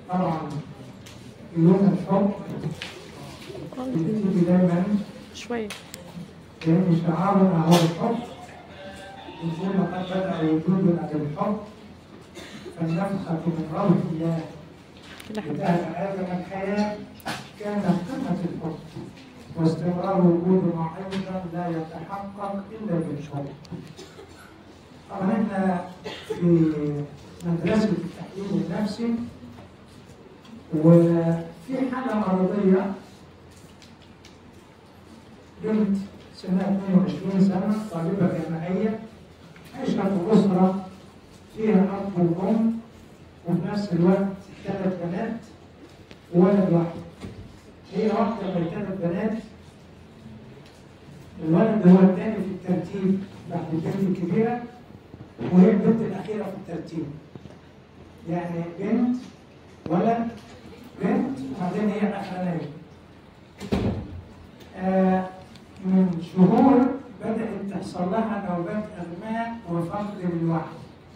طبعا يوم الحب بتيجي دايما شوية لأن شعارنا هو الحب يقول لقد بدأ وجودنا بالحب فالنفخة من روح الله كده حلو انتهت آدم الحياة كان قمة الحب واستمرار وجودنا أيضا لا يتحقق إلا بالحب. طبعا احنا في مدرسة التحليل النفسي وفي حالة مرضية بنت سنها 22 سنة طالبة جامعية عايشة في أسرة فيها أب وأم وفي نفس الوقت ثلاث بنات وولد واحد. هي واحدة من ثلاث بنات الولد هو الثاني في الترتيب بعد البنت الكبيرة وهي البنت الأخيرة في الترتيب. يعني بنت ولد بنت وبعدين هي الأخرانية. آه من شهور بدأت تحصل لها نوبات إغماء وفقد للوعي.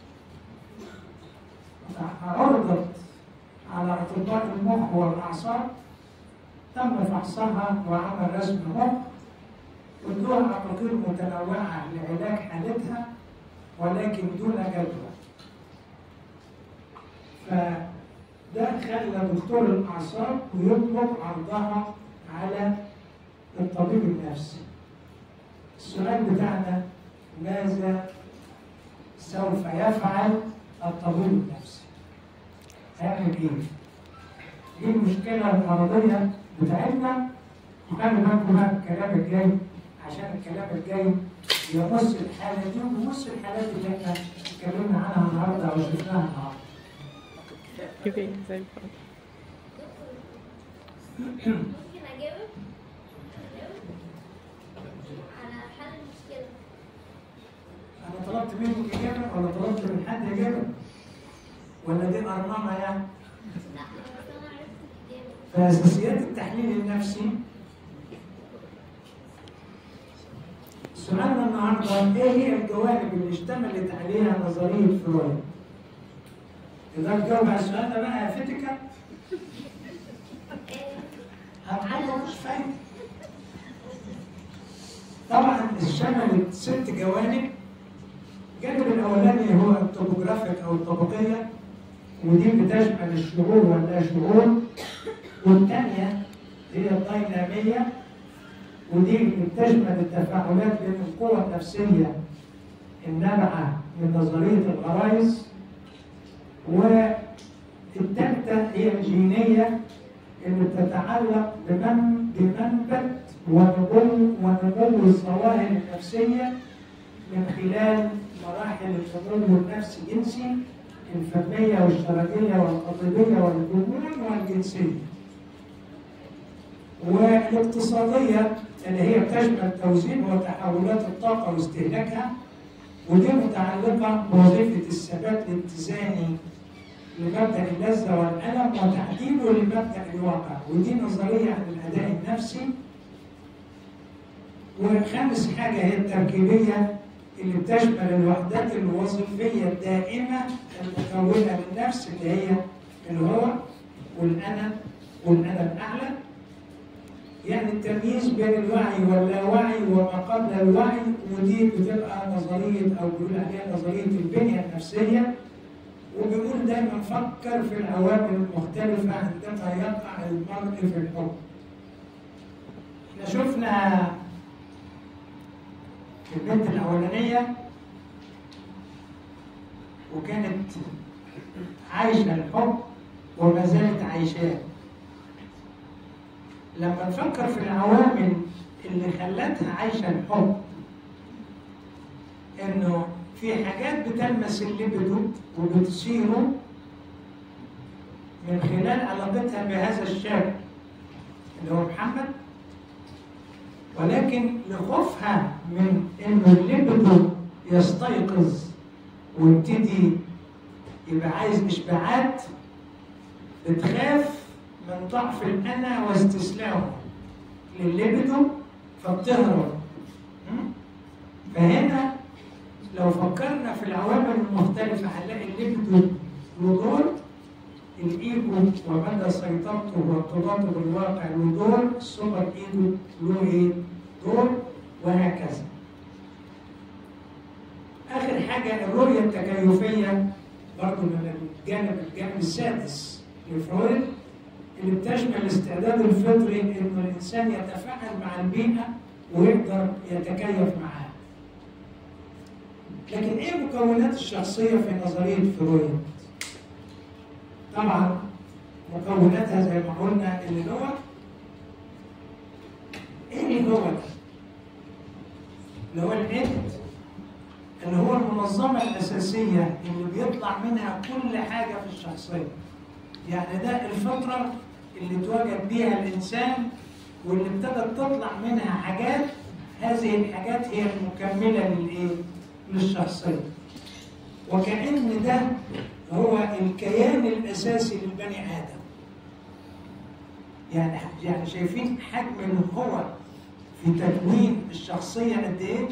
عرضت على أطباء المخ والأعصاب تم فحصها وعمل رسم مخ وادوها عقاقير متنوعة لعلاج حالتها ولكن دون جدوى. فده خلى دكتور الأعصاب يطلب عرضها على الطبيب النفسي. السؤال بتاعنا ماذا سوف يفعل الطبيب النفسي؟ هيعمل ايه؟ دي المشكلة المرضية بتاعتنا وخلي بالكم بقى من الكلام الجاي عشان الكلام الجاي يمس الحالة دي ويمس الحالات اللي احنا اتكلمنا عنها النهارده او شفناها النهارده. كده زي الفل ممكن أجاوب؟ على حل المشكلة انا طلبت منك اجابه ولا طلبت من حد اجابه؟ ولا دي ارمامه يعني؟ لا بس أنا عرفت الإجابة فاساسيات التحليل النفسي سؤالنا النهارده ايه هي الجوانب اللي اشتملت عليها نظريه فرويد؟ تقدر تجاوب على السؤال ده بقى يا فتكه؟ هتقول مش فاهم طبعا شملت ست جوانب الجانب الاولاني هو التوبوجرافيك او الطبقيه ودي بتشمل الشعور واللا شعور والثانيه هي الديناميه ودي بتشمل التفاعلات بين القوى النفسيه النابعه من نظريه الغرائز والثالثه هي الجينيه اللي بتتعلق بمن بمنبت ونمو ونمو الظواهر النفسيه من خلال مراحل النمو النفسي الجنسي الفنيه والشرجيه والقضيبيه والجنون والجنسيه. والاقتصاديه اللي هي بتشمل توزيع وتحولات الطاقه واستهلاكها ودي متعلقه بوظيفه الثبات الاتزاني لمبدا اللذه والالم وتحديده لمبدا الواقع ودي نظريه عن الاداء النفسي وخامس حاجه هي التركيبيه اللي بتشمل الوحدات الوظيفيه الدائمه المكونه للنفس اللي هي الهو والانا والانا الاعلى يعني التمييز بين الوعي واللاوعي وما قبل الوعي ودي بتبقى نظريه او بيقول عليها نظريه البنيه النفسيه وبيقول دايما فكر في العوامل المختلفة عندما يقع المرء في الحب. احنا شفنا البنت الأولانية وكانت عايشة الحب وما زالت عايشاه. لما نفكر في العوامل اللي خلتها عايشة الحب انه في حاجات بتلمس الليبيدو وبتصيره من خلال علاقتها بهذا الشاب اللي هو محمد ولكن لخوفها من انه الليبيدو يستيقظ ويبتدي يبقى عايز اشباعات بتخاف من ضعف الانا واستسلامه للليبيدو فبتهرب م? فهنا لو فكرنا في العوامل المختلفة هنلاقي الليبيدو له دور الايجو ومدى سيطرته وارتباطه بالواقع له دور السوبر ايجو له ايه؟ دور وهكذا. اخر حاجه الرؤيه التكيفيه برضه من الجانب الجانب السادس لفرويد اللي بتشمل الاستعداد الفطري انه الانسان يتفاعل مع البيئه ويقدر يتكيف معها. لكن ايه مكونات الشخصيه في نظريه فرويد؟ طبعا مكوناتها زي ما قلنا اللي هو ايه اللي هو ده؟ اللي هو العد اللي هو المنظمة الأساسية اللي بيطلع منها كل حاجة في الشخصية. يعني ده الفطرة اللي اتوجد بيها الإنسان واللي ابتدت تطلع منها حاجات هذه الحاجات هي المكملة للإيه؟ للشخصية. وكأن ده هو الكيان الأساسي للبني آدم. يعني يعني شايفين حجم الهوى في تكوين الشخصية قد إيه؟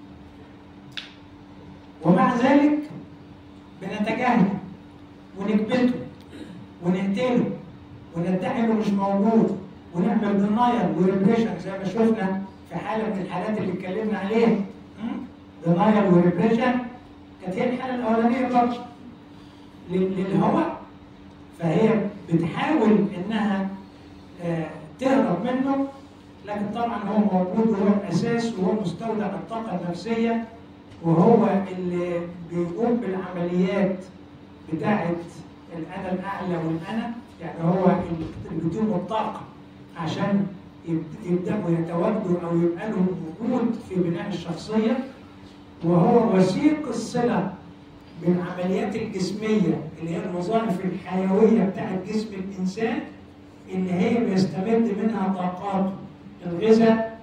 ومع ذلك بنتجاهله ونكبته ونقتله وندعي انه مش موجود ونعمل دينايل وريبريشن زي ما شفنا في حاله من الحالات اللي اتكلمنا عليها دينايل وريبريشن كانت هي الحاله الاولانيه برضه لل- للهوى فهي بتحاول انها آه، تهرب منه لكن طبعا هو موجود وهو الاساس وهو مستودع الطاقه النفسيه وهو اللي بيقوم بالعمليات بتاعه الانا الاعلى والانا يعني هو اللي بيديهم الطاقه عشان يب- يبداوا يتواجدوا او يبقى لهم وجود في بناء الشخصيه وهو وثيق الصله بالعمليات الجسميه اللي هي الوظائف الحيويه بتاعه جسم الانسان اللي هي بيستمد منها طاقاته الغذاء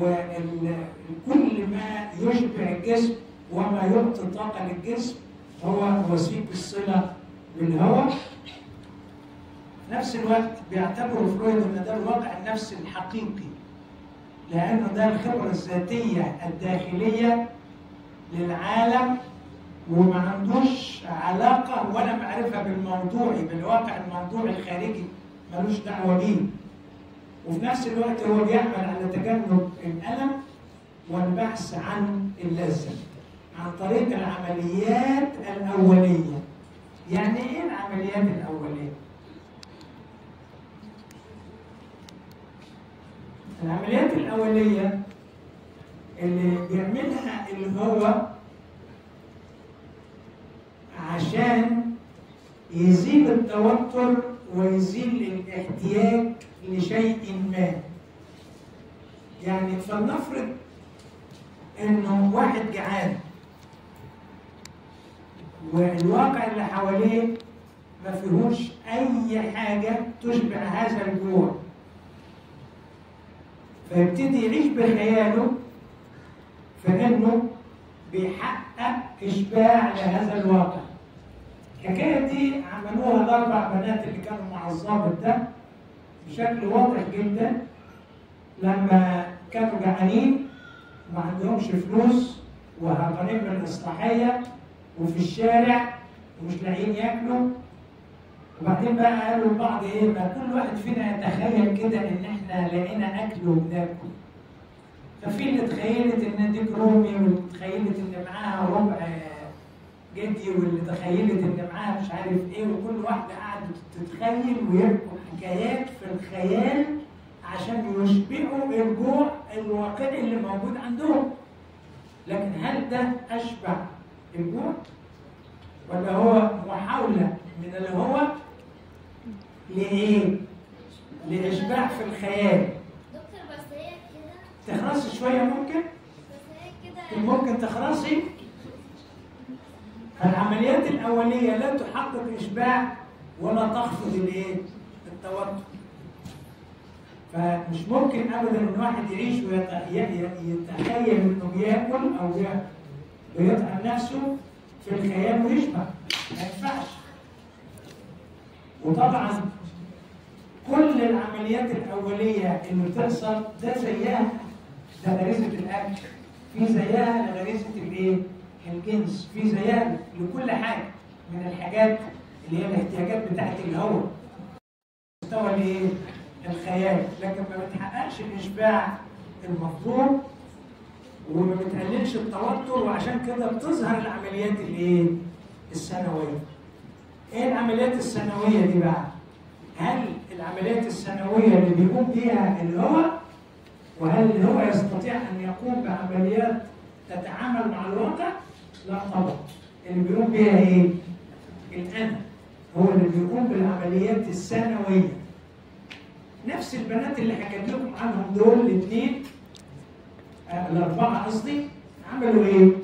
وكل ما يشبع الجسم وما يعطي طاقه للجسم هو وثيق الصله بالهواء في نفس الوقت بيعتبر فرويد ان ده الوضع النفسي الحقيقي لانه ده الخبره الذاتيه الداخليه للعالم وما عندوش علاقه ولا معرفه بالموضوعي بالواقع الموضوعي الخارجي ملوش دعوه بيه وفي نفس الوقت هو بيعمل على تجنب الالم والبحث عن اللذه عن طريق العمليات الاوليه يعني ايه العمليات الاوليه العمليات الاوليه اللي بيعملها اللي هو عشان يزيل التوتر ويزيل الاحتياج لشيء ما يعني فلنفرض انه واحد جعان والواقع اللي حواليه ما فيهوش اي حاجه تشبع هذا الجوع فيبتدي يعيش بخياله فانه بيحقق اشباع لهذا الواقع الحكايه دي عملوها الاربع بنات اللي كانوا مع الضابط ده بشكل واضح جدا لما كانوا جعانين وما عندهمش فلوس وهربانين من الاصلاحيه وفي الشارع ومش لاقيين ياكلوا وبعدين بقى قالوا لبعض ايه ما كل واحد فينا يتخيل كده ان احنا لقينا اكل وبناكل ففي اللي تخيلت ان ديك رومي واللي تخيلت ان معاها ربع جدي واللي تخيلت ان معاها مش عارف ايه وكل واحده قعدت تتخيل ويحكوا حكايات في الخيال عشان يشبعوا الجوع الواقعي اللي موجود عندهم لكن هل ده اشبع الجوع ولا هو محاوله من اللي هو لايه؟ لاشباع في الخيال دكتور بس هي كده تخرصي شويه ممكن؟ بس هي كده ممكن تخرصي فالعمليات الأولية لا تحقق إشباع ولا تخفض الإيه؟ التوتر. فمش ممكن أبدا إن واحد يعيش ويتخيل إنه بياكل أو بي- بيطعم نفسه في الخيال ويشبع. ما ينفعش. وطبعا كل العمليات الأولية اللي بتحصل ده زيها ده غريزة الأكل في زيها لغريزة الإيه؟ الجنس في زيها لكل حاجة من الحاجات اللي هي الاحتياجات بتاعت الهوى مستوى الايه؟ الخيال لكن ما بتحققش الاشباع المطلوب وما بتقللش التوتر وعشان كده بتظهر العمليات الايه؟ السنويه. ايه العمليات السنويه دي بقى؟ هل العمليات السنويه اللي بيقوم بيها الهوى وهل الهوى يستطيع ان يقوم بعمليات تتعامل مع الواقع؟ لا طبعا. اللي بيقوم بيها ايه؟ الانا هو اللي بيقوم بالعمليات السنويه. نفس البنات اللي حكيت لكم عنهم دول الاثنين آه، الأربعة قصدي عملوا إيه؟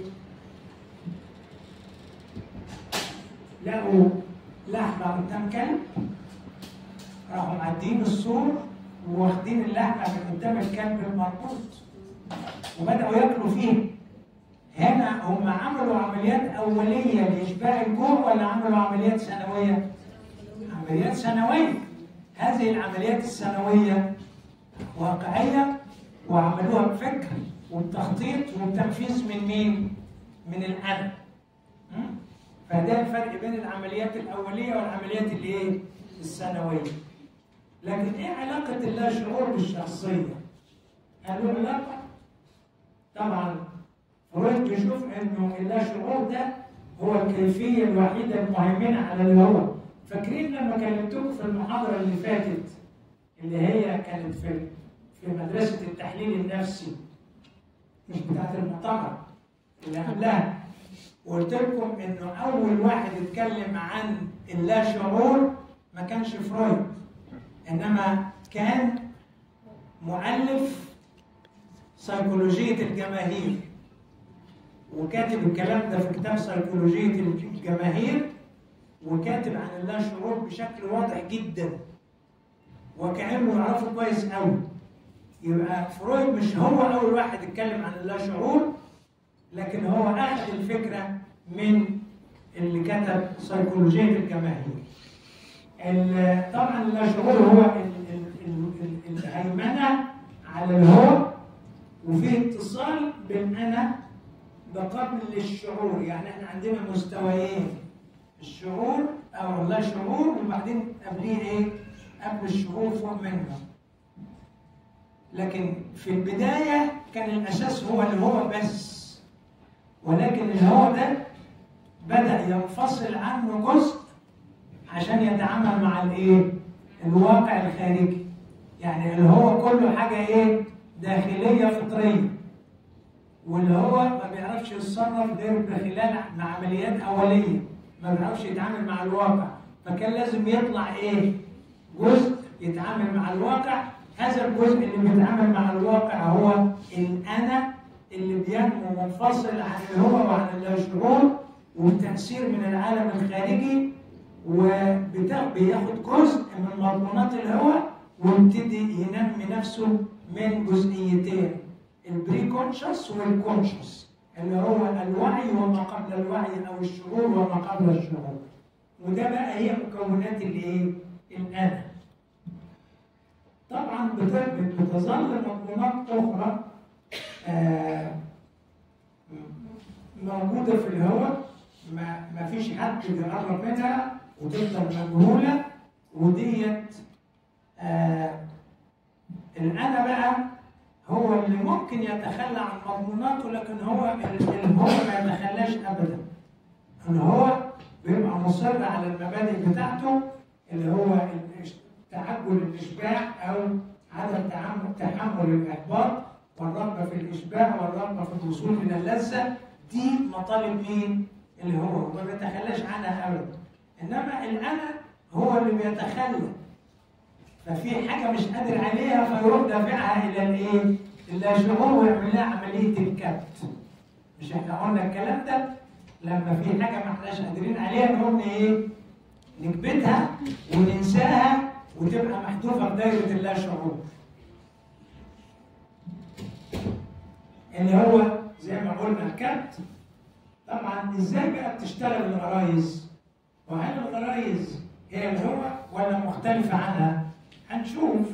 لقوا لحمة قدام كلب راحوا معديين السور واخدين اللحمة من قدام الكلب المربوط وبدأوا ياكلوا فيه هنا هم عملوا عمليات أولية لإشباع الجوع ولا عملوا عمليات سنوية؟ عمليات سنوية هذه العمليات السنوية واقعية وعملوها بفكر وبتخطيط وبتنفيذ من مين؟ من الأنا. م? فده الفرق بين العمليات الأولية والعمليات الإيه؟ السنوية. لكن إيه علاقة اللاشعور بالشخصية؟ هل له علاقة؟ طبعا فرويد بيشوف إنه اللاشعور ده هو الكيفية الوحيدة المهيمنة على الهوى. فاكرين لما كلمتكم في المحاضرة اللي فاتت اللي هي كانت في في مدرسة التحليل النفسي مش بتاعت المؤتمر اللي قبلها وقلت لكم انه اول واحد اتكلم عن اللاشعور ما كانش فرويد انما كان مؤلف سيكولوجية الجماهير وكاتب الكلام ده في كتاب سيكولوجية الجماهير وكاتب عن اللاشعور بشكل واضح جدا وكأنه يعرفه كويس قوي يبقى فرويد مش هو أول واحد اتكلم عن اللاشعور لكن هو أخذ الفكرة من اللي كتب سيكولوجية الجماهير. ال- طبعا اللاشعور هو ال- ال- ال- ال- الهيمنة على الهو وفي اتصال بالأنا بقبل الشعور يعني احنا عندنا مستويين الشعور او اللا شعور وبعدين قبليه ايه؟ قبل الشعور فوق منه. لكن في البدايه كان الاساس هو الهوى بس. ولكن الهوى ده بدا ينفصل عنه جزء عشان يتعامل مع الايه؟ الواقع الخارجي. يعني الهوى كله حاجه ايه؟ داخليه فطريه. واللي هو ما بيعرفش يتصرف غير بخلال مع عمليات اوليه. ما بيعرفش يتعامل مع الواقع فكان لازم يطلع ايه جزء يتعامل مع الواقع هذا الجزء اللي بيتعامل مع الواقع هو الانا اللي بينمو منفصل عن الهوى وعن اللاشعور والتاثير من العالم الخارجي وبياخد جزء من مضمونات الهوى ويبتدي ينمي نفسه من جزئيتين البري كونشس والكونشس اللي هو الوعي وما قبل الوعي او الشعور وما قبل الشعور وده بقى هي مكونات الايه الانا طبعا بت- بتظل مضمونات اخرى آه، موجوده في الهواء ما ما فيش حد بيقرب منها وتفضل مجهوله وديت آه الانا بقى هو اللي ممكن يتخلى عن مضموناته لكن هو ال- الهو ما يتخلاش ابدا الهو بيبقى مصر على المبادئ بتاعته اللي هو الإش- تعجل الاشباع او عدم تعامل تحمل الاحباط والرغبه في الاشباع والرغبه في الوصول الى اللذه دي مطالب مين؟ اللي هو وما بيتخلاش عنها ابدا انما الانا هو اللي بيتخلى ففي حاجه مش قادر عليها فيروح دافعها الى الايه؟ اللاشعور ويعمل لها عمليه الكبت. مش احنا قلنا الكلام ده؟ لما في حاجه ما احناش قادرين عليها نقوم ايه؟ نكبتها وننساها وتبقى محذوفه في دايره اللاشعور. اللي هو زي ما قلنا الكبت طبعا ازاي بقى بتشتغل الغرايز؟ وهل الغرايز هي الهوى ولا مختلفة عنها؟ هنشوف.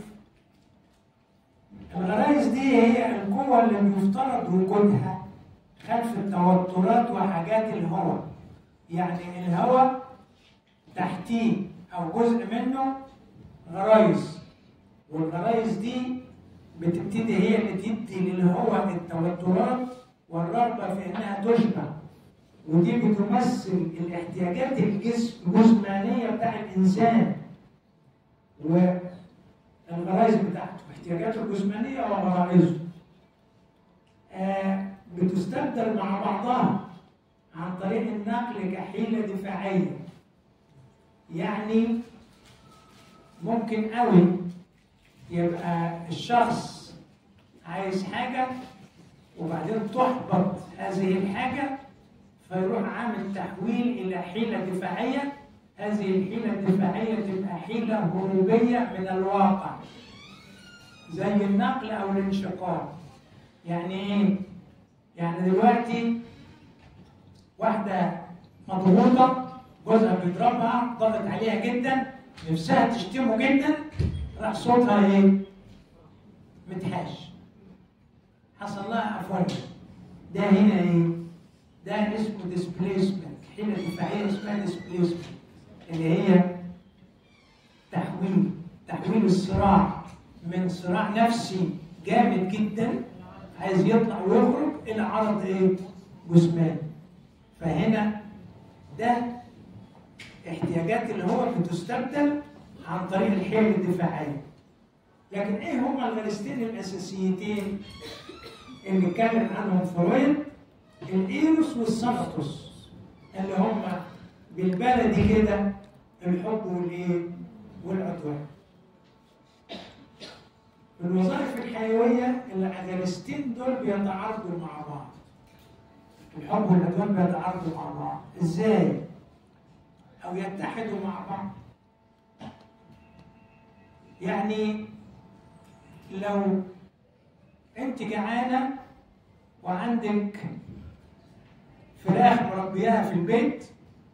الغرايز دي هي القوة اللي بيفترض وجودها خلف التوترات وحاجات الهوى. يعني الهوى تحتيه او جزء منه غرايز والغرايز دي بتبتدي هي اللي تدي للهواء التوترات والرغبه في انها تشبع ودي بتمثل الاحتياجات الجسم الجسمانيه بتاع الانسان والغرائز بتاعته احتياجاته الجسمانيه وغرائزه آه بتستبدل مع بعضها عن طريق النقل كحيله دفاعيه يعني ممكن قوي يبقى الشخص عايز حاجه وبعدين تحبط هذه الحاجه فيروح عامل تحويل الى حيله دفاعيه هذه الحيله الدفاعيه تبقى حيله هروبيه من الواقع زي النقل او الانشقاق يعني ايه يعني دلوقتي واحده مضغوطه جوزها بيضربها ضغط عليها جدا نفسها تشتمه جدا راح صوتها ايه متحاش حصل لها افوجه ده هنا ايه ده اسمه ديسبليسمنت حيله دفاعيه اسمها ديسبليسمنت اللي هي تحويل تحويل الصراع من صراع نفسي جامد جدا عايز يطلع ويخرج الى عرض ايه جسماني فهنا ده احتياجات اللي هو بتستبدل عن طريق الحيل الدفاعيه لكن ايه هما الغريزتين الاساسيتين اللي اتكلم عنهم فرويد الايروس والساناتوس اللي هم بالبلدي كده الحب والايه والعدوان الوظائف الحيويه الغريزتين دول بيتعارضوا مع بعض الحب والعدوان بيتعارضوا مع بعض ازاي او يتحدوا مع بعض يعني لو انت جعانه وعندك فراخ مربياها في البيت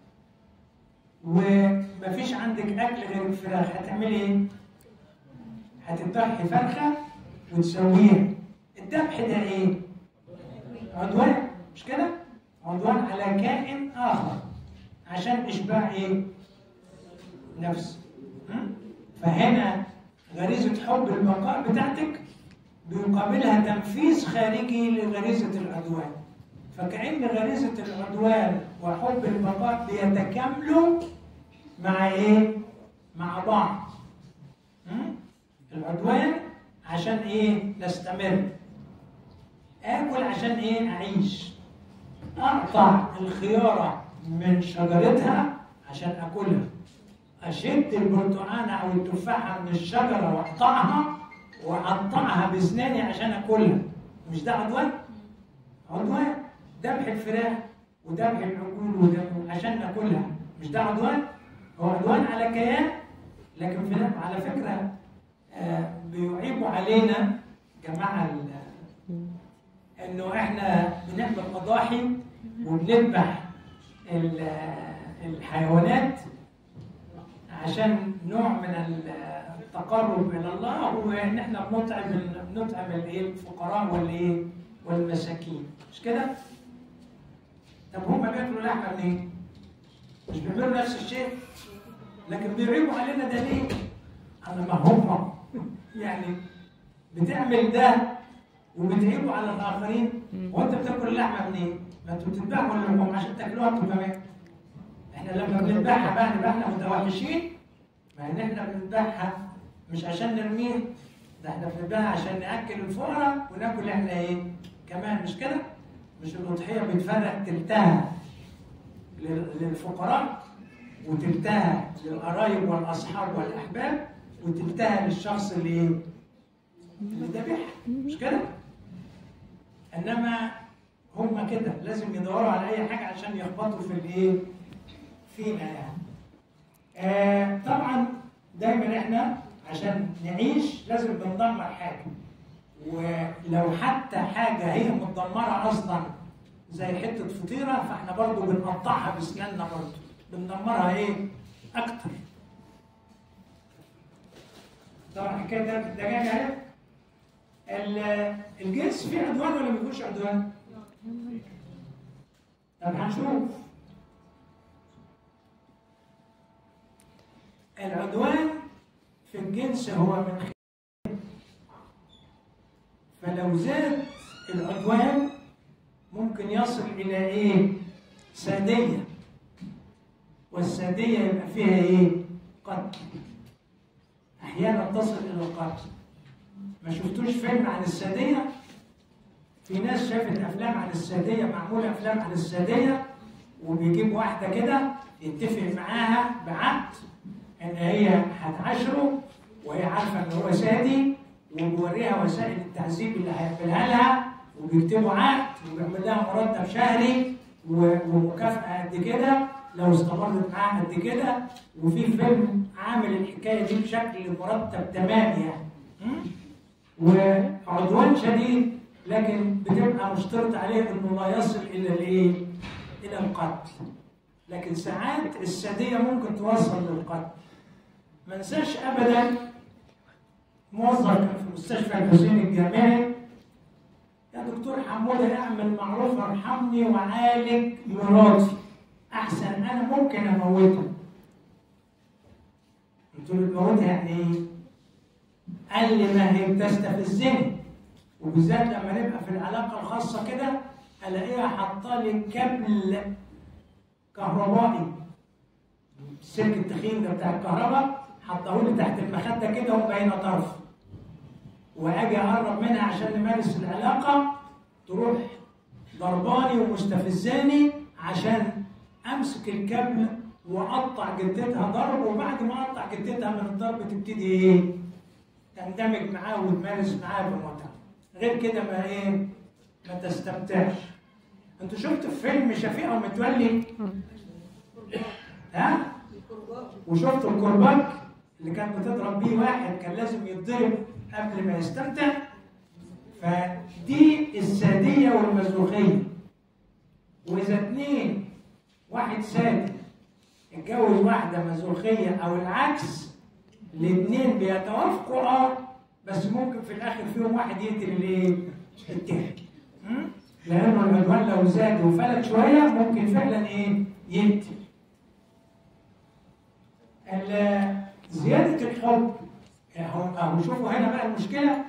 ومفيش عندك اكل غير الفراخ هتعملي ايه؟ هتذبحي فرخه وتسويها الذبح ده ايه؟ عدوان مش كده؟ عدوان على كائن اخر عشان اشباع ايه؟ نفس م? فهنا غريزه حب البقاء بتاعتك بيقابلها تنفيذ خارجي لغريزه العدوان فكأن غريزة العدوان وحب البقاء بيتكاملوا مع ايه؟ مع بعض. م? العدوان عشان ايه؟ نستمر. آكل عشان ايه؟ أعيش. أقطع الخيارة من شجرتها عشان آكلها. أشد البرتقانة أو التفاحة من الشجرة وأقطعها وأقطعها بأسناني عشان آكلها. مش ده عدوان؟ عدوان. ذبح الفراخ وذبح العجول وذبح عشان ناكلها مش ده عدوان؟ هو عدوان على كيان لكن في على فكره آه بيعيبوا علينا جماعه انه احنا بنعمل اضاحي وبنذبح الحيوانات عشان نوع من التقرب الى الله وان احنا بنطعم بنطعم الايه الفقراء والايه والمساكين مش كده؟ طب هم بياكلوا لحمه منين؟ مش بيعملوا نفس الشيء؟ لكن بيعيبوا علينا ده ليه؟ على ما هم يعني بتعمل ده وبتعيبوا على الاخرين وانت بتاكل اللحمه منين؟ ما انتوا بتذبحوا اللحوم عشان تاكلوها انتوا كمان. احنا لما بنذبحها بقى نبقى احنا متوحشين مع ان احنا بنذبحها مش عشان نرميها ده احنا بنذبحها عشان ناكل الفقراء وناكل احنا ايه؟ كمان مش كده؟ مش الأضحية بتفرق تلتها للفقراء وتلتها للقرايب والأصحاب والأحباب وتلتها للشخص اللي اللي ذبحها مش كده؟ إنما هم كده لازم يدوروا على أي حاجة عشان يخبطوا في الإيه؟ فينا يعني. آه طبعا دايما إحنا عشان نعيش لازم بندمر حاجة. ولو حتى حاجه هي متدمره اصلا زي حته فطيره فاحنا برضو بنقطعها باسناننا برضو بندمرها ايه؟ اكتر. طبعا حكايه ده الدجاج اهي الجنس فيه عدوان ولا ما فيهوش عدوان؟ طب هنشوف العدوان في الجنس هو من خلال فلو زاد العدوان ممكن يصل إلى إيه؟ سادية والسادية يبقى فيها إيه؟ قتل أحيانا تصل إلى القتل ما شفتوش فيلم عن السادية؟ في ناس شافت أفلام عن السادية معمولة أفلام عن السادية وبيجيب واحدة كده يتفق معاها بعقد إن هي هتعاشره وهي عارفة إن هو سادي وبيوريها وسائل التعذيب اللي هيعملها لها وبيكتبوا عقد وبيعمل لها مرتب شهري و- ومكافأة قد كده لو استمرت معاه قد كده وفي فيلم عامل الحكاية دي بشكل مرتب تمام يعني م? وعدوان شديد لكن بتبقى مشترط عليه انه لا يصل الى الايه؟ الى القتل. لكن ساعات الساديه ممكن توصل للقتل. ما انساش ابدا موظف كان في مستشفى الحسين الجامعي يا دكتور حموده اعمل معروف ارحمني وعالج مراتي احسن انا ممكن اموته. قلت له تموتها يعني ايه؟ قال لي ما هي بتستفزني وبالذات لما نبقى في العلاقه الخاصه كده الاقيها حاطه لي كابل كهربائي السلك التخين ده بتاع الكهرباء حطاه لي تحت المخده كده وبين طرف واجي اقرب منها عشان نمارس العلاقه تروح ضرباني ومستفزاني عشان امسك الكابل واقطع جدتها ضرب وبعد ما اقطع جدتها من الضرب تبتدي ايه؟ تندمج معاه وتمارس معاه بالمتعه غير كده ما ايه ما تستمتعش انتوا شفتوا في فيلم شفيقه ومتولي ها وشفتوا الكرباج اللي كانت بتضرب بيه واحد كان لازم يتضرب قبل ما يستمتع فدي الساديه والمزوخيه واذا اتنين واحد سادي اتجوز واحده مزوخيه او العكس الاثنين بيتوافقوا اه بس ممكن في الاخر فيهم واحد يقتل الايه؟ التاني. م? لانه العدوان لو زاد وفلت شويه ممكن فعلا ايه؟ يقتل. ال- زياده الحب اهو اهو شوفوا هنا بقى المشكله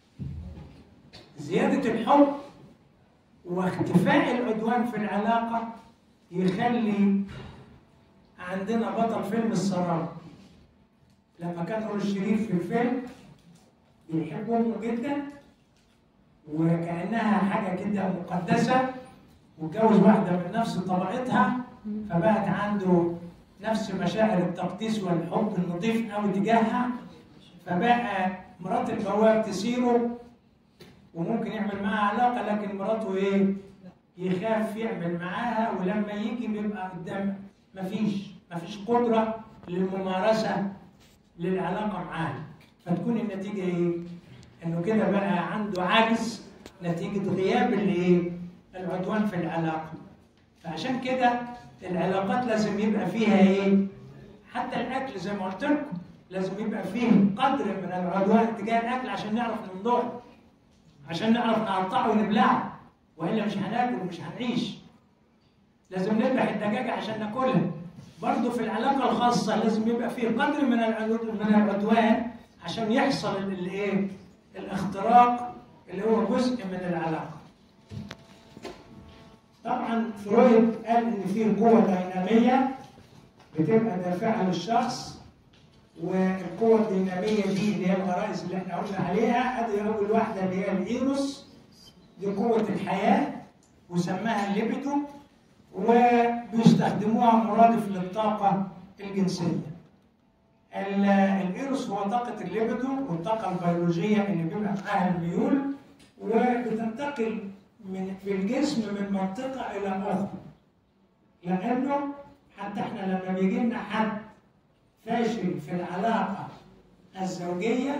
زياده الحب واختفاء العدوان في العلاقه يخلي عندنا بطل فيلم السراب لما كان نور الشريف في الفيلم بيحب امه جدا وكانها حاجه كده مقدسه واتجوز واحده من نفس طبقتها فبقت عنده نفس مشاعر التقديس والحب النظيف قوي تجاهها فبقى مرات البواب تسيره وممكن يعمل معاها علاقه لكن مراته ايه؟ يخاف يعمل معاها ولما يجي بيبقى قدام مفيش مفيش قدره للممارسه للعلاقه معاها فتكون النتيجه ايه؟ انه كده بقى عنده عجز نتيجه غياب الايه؟ العدوان في العلاقه فعشان كده العلاقات لازم يبقى فيها ايه؟ حتى الاكل زي ما قلت لكم لازم يبقى فيه قدر من العدوان تجاه الاكل عشان نعرف نمضغه عشان نعرف نقطعه ونبلعه والا مش هناكل ومش هنعيش لازم نذبح الدجاجه عشان ناكلها برضه في العلاقه الخاصه لازم يبقى فيه قدر من العدو- من العدوان عشان يحصل ال- الايه الاختراق اللي هو جزء من العلاقه طبعا فرويد قال ان في قوه ديناميه بتبقى دافعه للشخص والقوه الديناميه دي اللي هي الغرائز اللي احنا قلنا عليها ادي اول واحده اللي هي الايروس دي قوه الحياه وسماها الليبيدو وبيستخدموها مرادف للطاقه الجنسيه. ال- الايروس هو طاقه الليبيدو والطاقه البيولوجيه اللي بيبقى معاها الميول وبتنتقل من في الجسم من منطقه الى اخرى. لانه حتى احنا لما بيجي لنا حد فاشل في العلاقه الزوجيه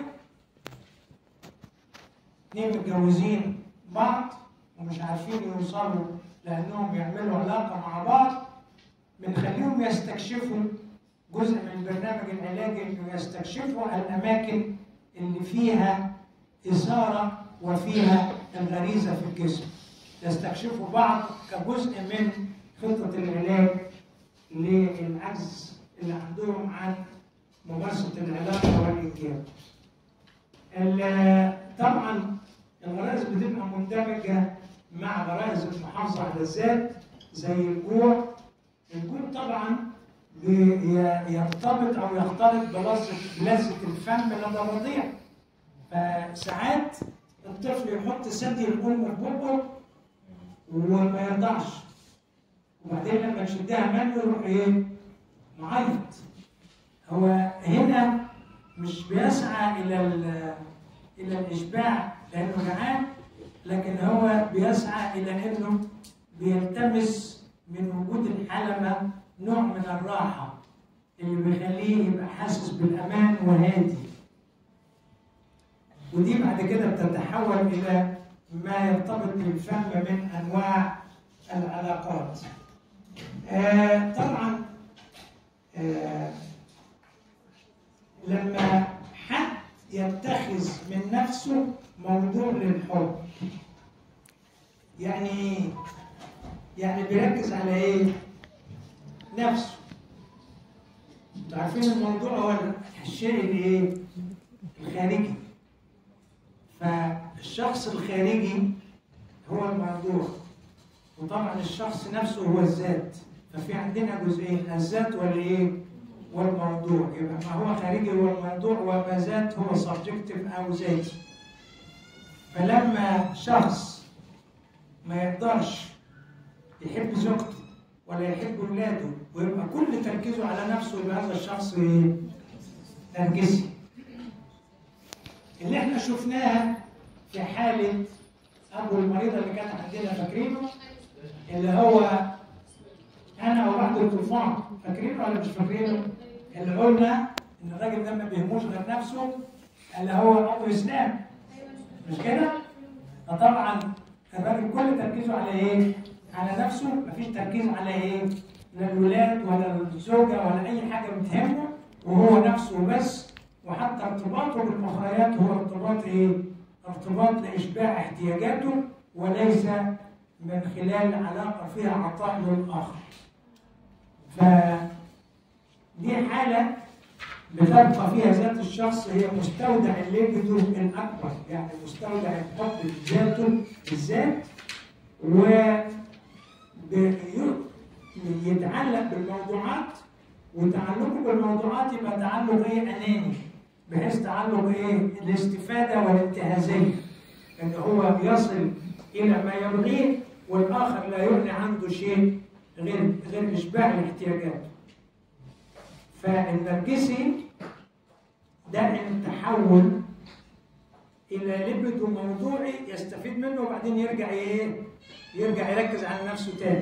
اتنين متجوزين بعض ومش عارفين يوصلوا لانهم يعملوا علاقه مع بعض بنخليهم يستكشفوا جزء من البرنامج العلاجي انه يستكشفوا الاماكن اللي فيها اثاره وفيها الغريزه في الجسم. يستكشفوا بعض كجزء من خطه العلاج للعجز اللي عندهم عن ممارسة العلاقة والإنجاب. ال- طبعا الغرائز بتبقى مندمجة مع غرائز المحافظة على الذات زي الجوع. الجوع طبعا بي- يرتبط أو يختلط بلذة بلذة الفم لدى الرضيع. فساعات الطفل يحط ثدي الأم في بقه وما يرضعش. وبعدين لما تشدها منه يروح ايه؟ معيط. هو هنا مش بيسعى الى ال- الى الاشباع لانه جعان لكن هو بيسعى الى انه بيلتمس من وجود الحلمه نوع من الراحه اللي بيخليه يبقى حاسس بالامان وهادي. ودي بعد كده بتتحول الى ما يرتبط بالفم من انواع العلاقات. آه طبعا آه لما حد يتخذ من نفسه موضوع للحب يعني إيه؟ يعني بيركز على ايه؟ نفسه انتوا عارفين الموضوع هو الشيء الايه؟ الخارجي فالشخص الخارجي هو الموضوع وطبعا الشخص نفسه هو الذات ففي عندنا جزئين الذات والايه والموضوع يبقى ما هو خارجي هو الموضوع وما ذات هو سبجكتيف او ذاتي فلما شخص ما يقدرش يحب زوجته ولا يحب ولاده ويبقى كل تركيزه على نفسه يبقى هذا الشخص ايه؟ نرجسي اللي احنا شفناها في حاله ابو المريضه اللي كانت عندنا فاكرينه اللي هو انا وبعد الطوفان فاكرينه ولا مش فاكرينه؟ اللي قلنا ان الراجل ده ما بيهموش غير نفسه اللي هو ابو اسلام مش كده؟ فطبعا الراجل كل تركيزه على ايه؟ على نفسه مفيش تركيز على ايه؟ لا الولاد ولا الزوجه ولا اي حاجه بتهمه وهو نفسه بس وحتى ارتباطه بالمخرجات هو ارتباط ايه؟ ارتباط لاشباع احتياجاته وليس من خلال علاقه فيها عطاء للاخر. ف دي حاله بتبقى فيها ذات الشخص هي مستودع الليبيدو الاكبر يعني مستودع الحب ذاته بالذات و بي- يتعلق بالموضوعات وتعلقه بالموضوعات يبقى تعلق ايه اناني بحيث تعلق ايه الاستفاده والانتهازيه ان هو يصل الى ما يبغيه والاخر لا يغني عنده شيء غير غير اشباع الاحتياجات فالنرجسي دائما تحول الى ليبيدو موضوعي يستفيد منه وبعدين يرجع ايه يرجع يركز على نفسه تاني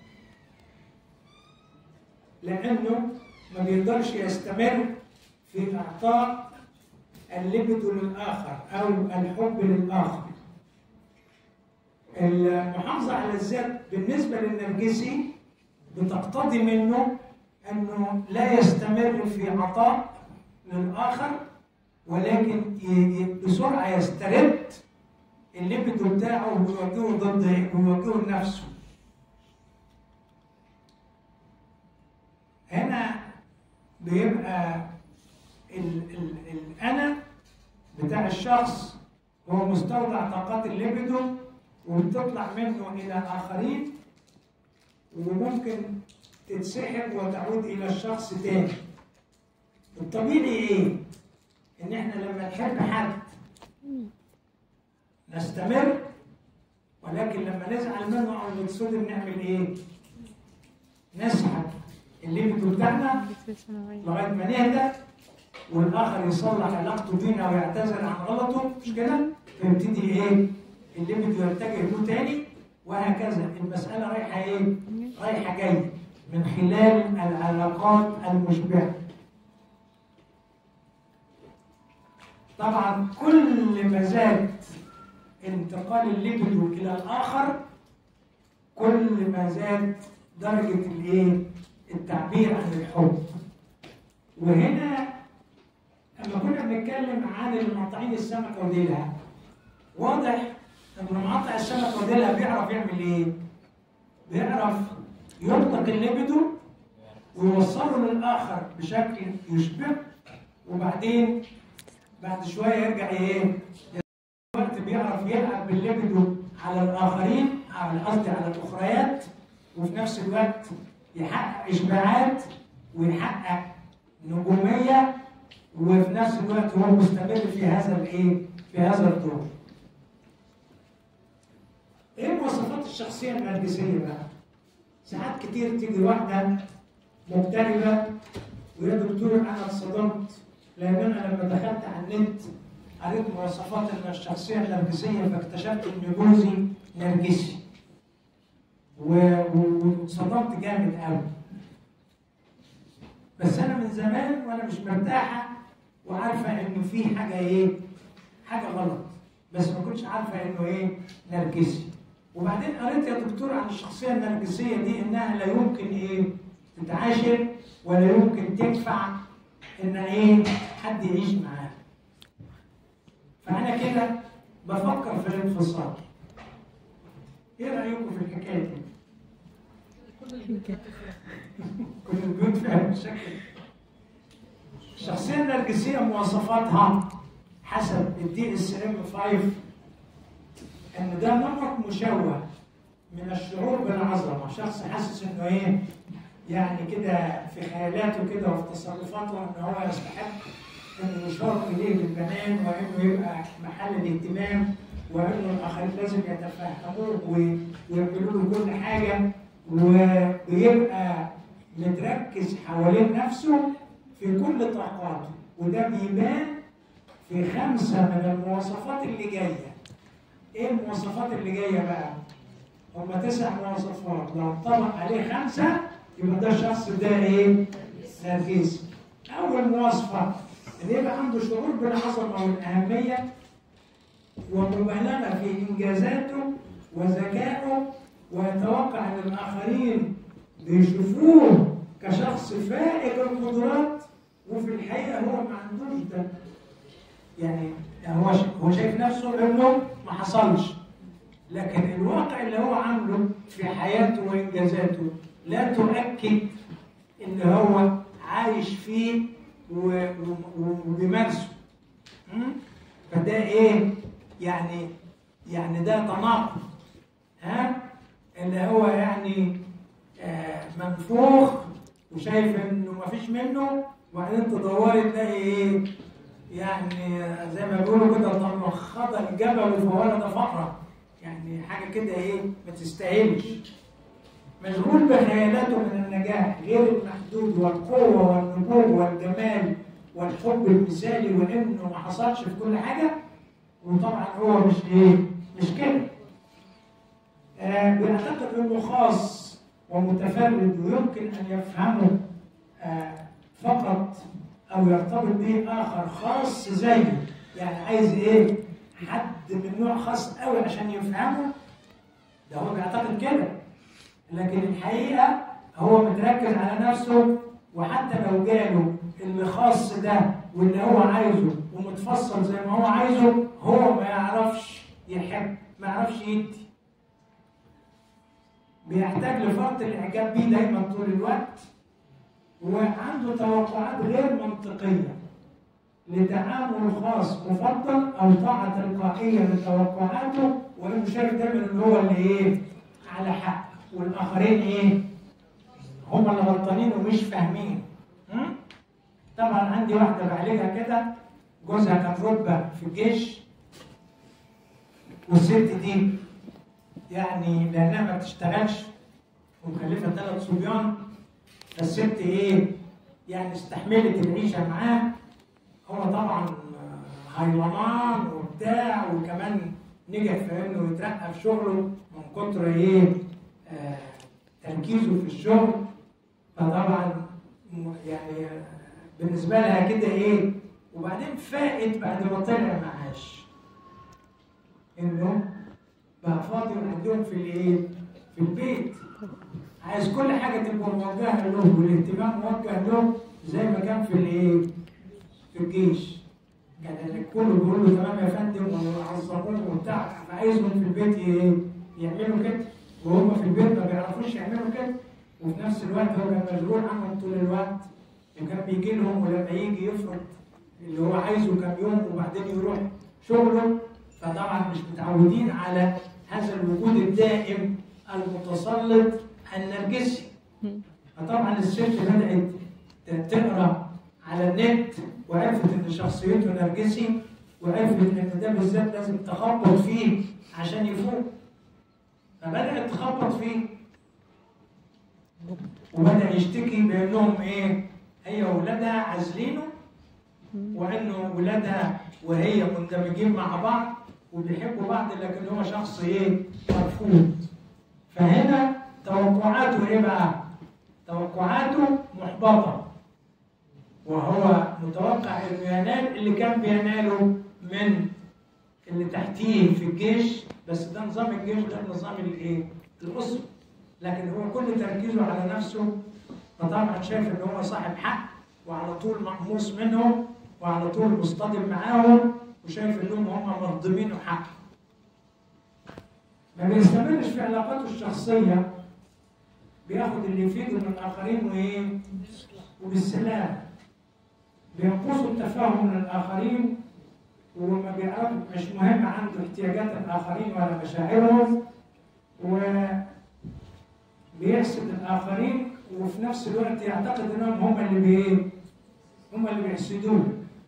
لانه ما بيقدرش يستمر في اعطاء الليبيدو للاخر او الحب للاخر المحافظه على الذات بالنسبه للنرجسي بتقتضي منه انه لا يستمر في عطاء للاخر ولكن ي- ي- بسرعه يسترد الليبيدو بتاعه ويوجهه ضد ويوجهه لنفسه. هنا بيبقى ال ال الانا بتاع الشخص هو مستودع طاقات الليبيدو وبتطلع منه الى اخرين وممكن تتسحب وتعود الى الشخص تاني. الطبيعي ايه؟ ان احنا لما نحب حد نستمر ولكن لما نزعل منه او نتصدم نعمل ايه؟ نسحب الليبيدو بتاعنا لغايه ما نهدى والاخر يصلح علاقته بينا ويعتذر عن غلطه مش كده؟ فيبتدي ايه؟ الليبيدو يتجه له تاني وهكذا المساله رايحه ايه؟ رايحه جايه من خلال العلاقات المشبعه. طبعا كل ما زاد انتقال الليبيدو الى الاخر كل ما زاد درجه الايه؟ التعبير عن الحب. وهنا لما كنا بنتكلم عن المقاطعين السمكه وديلها واضح ان مقاطع السمكه وديلها بيعرف يعمل ايه؟ بيعرف يطلق الليبيدو ويوصله للاخر بشكل يشبه وبعدين بعد شويه يرجع ايه وقت بيعرف يلعب بالليبيدو على الاخرين على قصدي على الاخريات وفي نفس الوقت يحقق اشباعات ويحقق نجوميه وفي نفس الوقت هو مستمر في هذا الايه؟ في هذا الدور. ايه مواصفات الشخصيه النرجسيه بقى؟ ساعات كتير تيجي واحده مغتربه ويا دكتور انا اتصدمت لان انا لما دخلت على النت قريت مواصفات الشخصيه النرجسيه فاكتشفت ان جوزي نرجسي. و- و- واتصدمت جامد قوي. بس انا من زمان وانا مش مرتاحه وعارفه انه في حاجه ايه؟ حاجه غلط بس ما كنتش عارفه انه ايه؟ نرجسي. وبعدين قريت يا دكتور عن الشخصيه النرجسيه دي انها لا يمكن ايه؟ تتعاشر ولا يمكن تنفع ان ايه؟ حد يعيش معاها. فانا كده بفكر في الانفصال. ايه رايكم في الحكايه دي؟ كل البيوت فيها بالشكل الشخصية النرجسية مواصفاتها حسب الدي اس ام 5 ان ده نمط مشوه من الشعور بالعظمة شخص حاسس انه ايه يعني كده في خيالاته كده وفي تصرفاته ان هو يستحق انه يشار اليه بالبنان وانه يبقى محل الاهتمام وانه الاخرين لازم يتفهموه وي- ويعملوا له كل حاجه وبيبقى متركز حوالين نفسه في كل طاقاته وده بيبان في خمسه من المواصفات اللي جايه. ايه المواصفات اللي جايه بقى؟ هم تسع مواصفات لو انطبق عليه خمسه يبقى ده الشخص ده ايه؟ نرجسي. اول مواصفه ان يبقى عنده شعور بالعظمه والاهميه ومبالغه في انجازاته وذكائه ويتوقع ان الاخرين بيشوفوه كشخص فائق القدرات وفي الحقيقه هو ما عندوش ده يعني هو هو شايف نفسه انه ما حصلش لكن الواقع اللي هو عامله في حياته وانجازاته لا تؤكد ان هو عايش فيه و- و- وبيمارسه م? فده ايه يعني يعني ده تناقض ها اللي هو يعني آه منفوخ وشايف انه ما فيش منه وبعدين تدوري تلاقي ايه يعني آه، زي ما بيقولوا كده تنخض الجبل فولد فقرة يعني حاجه كده ايه ما تستاهلش مشغول بخيالاته من النجاح غير المحدود والقوه والنبوغ والجمال والحب المثالي وانه ما حصلش في كل حاجه وطبعا هو مش ايه مش كده آه بيعتقد انه خاص ومتفرد ويمكن ان يفهمه آه فقط او يرتبط به اخر خاص زيه يعني عايز ايه حد من نوع خاص قوي عشان يفهمه ده هو بيعتقد كده لكن الحقيقه هو متركز على نفسه وحتى لو جاله اللي خاص ده واللي هو عايزه ومتفصل زي ما هو عايزه هو ما يعرفش يحب ما يعرفش يدي بيحتاج لفرط الاعجاب بيه دايما طول الوقت وعنده توقعات غير منطقيه لتعامل خاص مفضل او طاعه تلقائيه لتوقعاته وانه شايف دايما ان هو اللي ايه على حق والاخرين ايه هم اللي غلطانين ومش فاهمين م? طبعا عندي واحده بعالجها كده جوزها كان رتبه في الجيش والست دي يعني لانها ما بتشتغلش ومكلفه ثلاث صبيان فالست ايه يعني استحملت العيشه معاه هو طبعا هيلمان وبتاع وكمان نجح في انه يترقى في شغله من كتر ايه آه تركيزه في الشغل فطبعا م- يعني آه، بالنسبه لها كده ايه وبعدين فائت بعد ما طلع معاش انه بقى فاضي وعندهم في الايه في البيت عايز كل حاجه تبقى موجهه له والاهتمام موجه له زي ما كان في الايه في الجيش كان الكل بيقول له تمام يا فندم ويعظموه وبتاع فعايزهم في البيت ايه يعملوا كده وهم في البيت ما بيعرفوش يعملوا كده وفي نفس الوقت هو كان مشغول عنهم طول الوقت وكان بيجي لهم ولما يجي يفرض اللي هو عايزه كام يوم وبعدين يروح شغله فطبعا مش متعودين على هذا الوجود الدائم المتسلط النرجسي فطبعا الست بدأت تقرا على النت وعرفت ان شخصيته نرجسي وعرفت ان ده بالذات لازم تخبط فيه عشان يفوق فبدأت تخبط فيه وبدأ يشتكي بانهم ايه هي واولادها عازلينه وانه ولادها وهي مندمجين مع بعض وبيحبوا بعض لكن هو شخص ايه مرفوض فهنا توقعاته ايه بقى توقعاته محبطه وهو متوقع انه ينال اللي كان بيناله من اللي تحتيه في الجيش بس ده نظام الجيش ده نظام الايه الاسره لكن هو كل تركيزه على نفسه فطبعا شايف ان هو صاحب حق وعلى طول مقموص منهم وعلى طول مصطدم معاهم وشايف انهم هم مهضمينه حق ما بيستمرش في علاقاته الشخصيه بياخد اللي يفيده من الاخرين وايه وبالسلام بينقصوا التفاهم من الاخرين وما بيعرف مش مهم عنده احتياجات الاخرين ولا مشاعرهم وبيحسد الاخرين وفي نفس الوقت يعتقد انهم هم اللي بي هم اللي بيحسدوه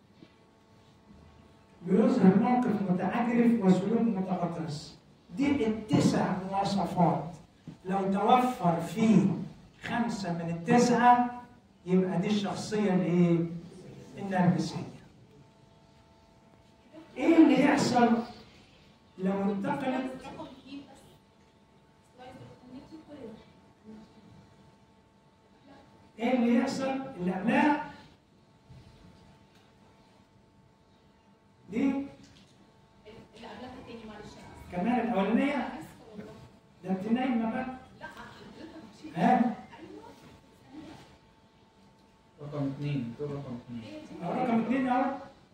بيظهر موقف متعجرف وسلوك متغطرس دي التسع مواصفات لو توفر فيه خمسة من التسعة يبقى دي الشخصية الايه؟ النرجسية. ايه اللي يحصل لو انتقلت ايه اللي يحصل اللي قبلها دي اللي قبلها التاني معلش كمان الاولانيه ده انت نايمه بقى لا حضرتك ها رقم اثنين دول رقم اثنين أهو رقم اثنين اهو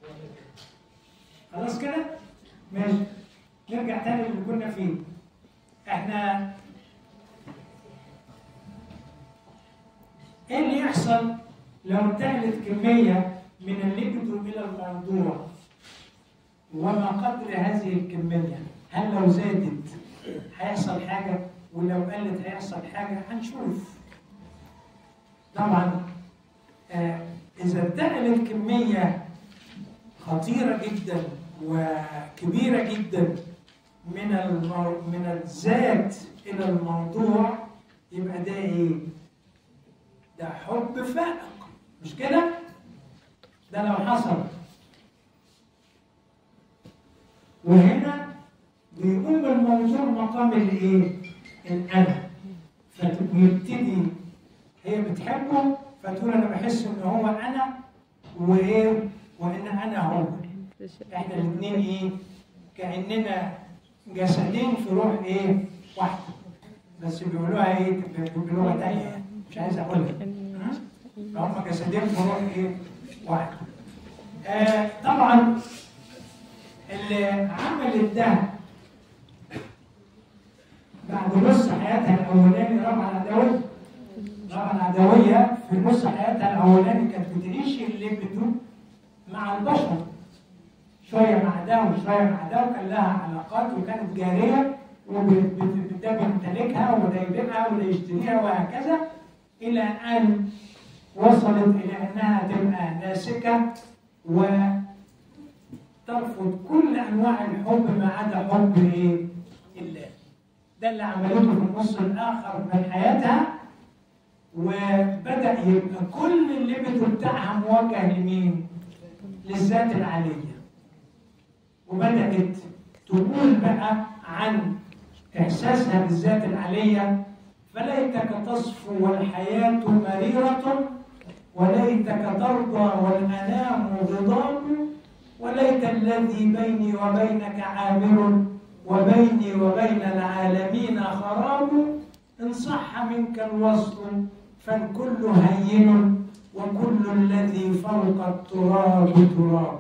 خلاص كده ماشي نرجع تاني اللي كنا فيه احنا ايه اللي يحصل لو انتقلت كميه من الليبيدو الى الموضوع وما قدر هذه الكميه هل لو زادت هيحصل حاجه ولو قلت هيحصل حاجه هنشوف طبعا آه، إذا انتقلت كمية خطيرة جدا وكبيرة جدا من المو... من الذات إلى الموضوع يبقى ده إيه؟ ده حب فائق مش كده؟ ده لو حصل وهنا بيقوم الموضوع مقام الإيه؟ الأنا فيبتدي هي بتحبه فتقول انا بحس ان هو انا وايه وان انا هو احنا الاثنين ايه كاننا جسدين في روح ايه واحده بس بيقولوها ايه بلغه ثانيه مش عايز اقولها ها؟ فهم جسدين في روح ايه واحده آه طبعا اللي عملت ده بعد نص حياتها الاولاني رابعه العدويه رابعه العدويه في نص حياتها الاولاني كانت بتعيش الليبيدو مع البشر شويه مع ده وشويه مع ده وكان لها علاقات وكانت جاريه وده بيمتلكها وده يبيعها وده يشتريها وهكذا الى ان وصلت الى انها تبقى ناسكه وترفض كل انواع الحب ما عدا حب ايه؟ الله. ده اللي عملته في النص الاخر من حياتها وبدا يبقى كل الليبيدو بتاعها موجه لمين؟ للذات العاليه. وبدات تقول بقى عن احساسها بالذات العاليه فليتك تصفو والحياه مريره وليتك ترضى والانام غضاب وليت الذي بيني وبينك عامر وبيني وبين العالمين خراب ان صح منك الوصل فالكل هين وكل الذي فوق التراب تراب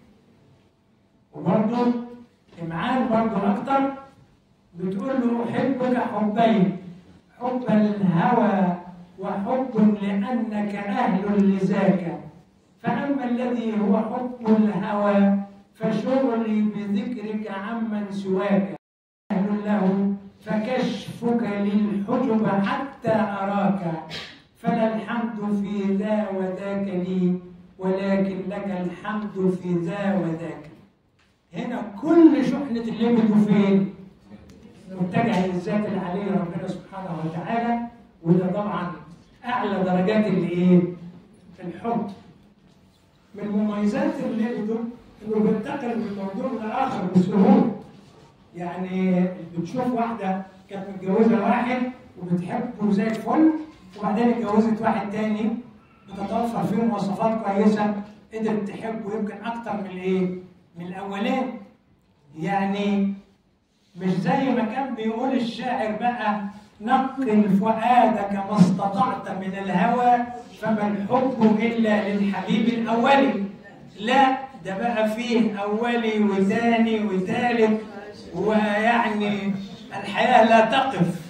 وبرضه إمعان برضه أكتر بتقول له أحبك حبين حب الهوى وحب لأنك أهل لذاك فأما الذي هو حب الهوى فشغلي بذكرك عمن سواك أهل له فكشفك للحجب حتى أراك فلا الحمد في ذا وذاك لي ولكن لك الحمد في ذا وذاك هنا كل شحنة الليبدو فين؟ متجهة للذات العلية ربنا سبحانه وتعالى وده طبعا أعلى درجات الإيه؟ الحب من مميزات الليبدو إنه بينتقل من موضوع لآخر بسهولة يعني بتشوف واحدة كانت متجوزة واحد وبتحبه زي الفل وبعدين اتجوزت واحد تاني بتتوفر فيه مواصفات كويسة قدرت تحبه يمكن أكتر من الإيه؟ من الأولين يعني مش زي ما كان بيقول الشاعر بقى نقل فؤادك ما استطعت من الهوى فما الحب إلا للحبيب الأولي لا ده بقى فيه أولي وثاني وثالث ويعني الحياة لا تقف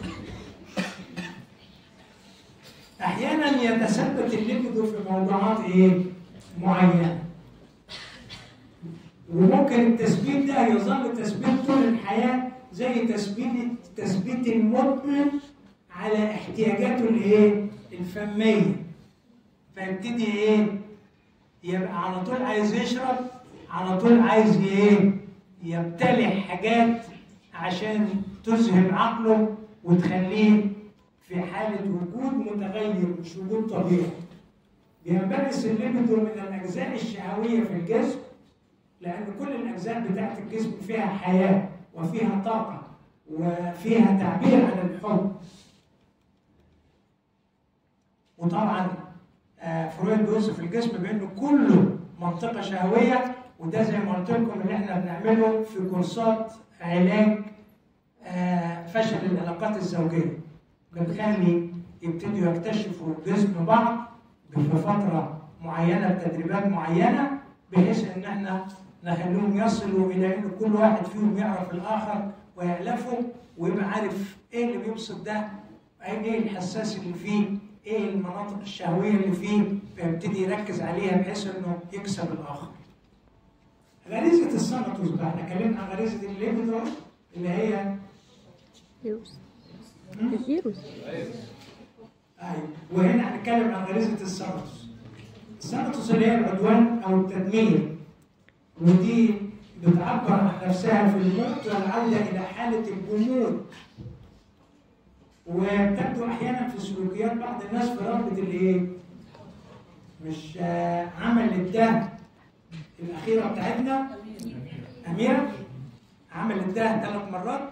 أحيانا يتثبت الليبدو في موضوعات إيه؟ معينة وممكن التثبيت ده يظل تثبيت طول الحياة زي تثبيت تثبيت المدمن على احتياجاته الايه؟ الفمية فيبتدي ايه؟ يبقى على طول عايز يشرب على طول عايز ايه؟ يبتلع حاجات عشان تذهب عقله وتخليه في حالة وجود متغير مش وجود طبيعي. بينبعث الليبدو من الأجزاء الشهوية في الجسم لأن كل الأجزاء بتاعت الجسم فيها حياة وفيها طاقة وفيها تعبير عن الحب. وطبعا آه، فرويد بيوصف الجسم بأنه كله منطقة شهوية وده زي ما قلت لكم اللي احنا بنعمله في كورسات علاج آه، فشل العلاقات الزوجية. بنخلي يبتدوا يكتشفوا جسم بعض في فترة معينة بتدريبات معينة بحيث ان احنا نخليهم يصلوا الى ان كل واحد فيهم يعرف الاخر ويألفه ويبقى عارف ايه اللي بيبسط ده ايه الحساس اللي فيه ايه المناطق الشهويه اللي فيه فيبتدي يركز عليها بحيث انه يكسب الاخر. غريزه السنتوس بقى احنا اتكلمنا عن غريزه الليبدو اللي هي ايروس الايروس ايوه وهنا هنتكلم عن غريزه السنتوس. السنتوس اللي هي العدوان او التدمير ودي بتعبر عن نفسها في الموت والعوده الى حاله الجمود وبتبدو احيانا في سلوكيات بعض الناس في رغبه الايه؟ مش آه، عملت ده الاخيره بتاعتنا اميره عملت ده ثلاث مرات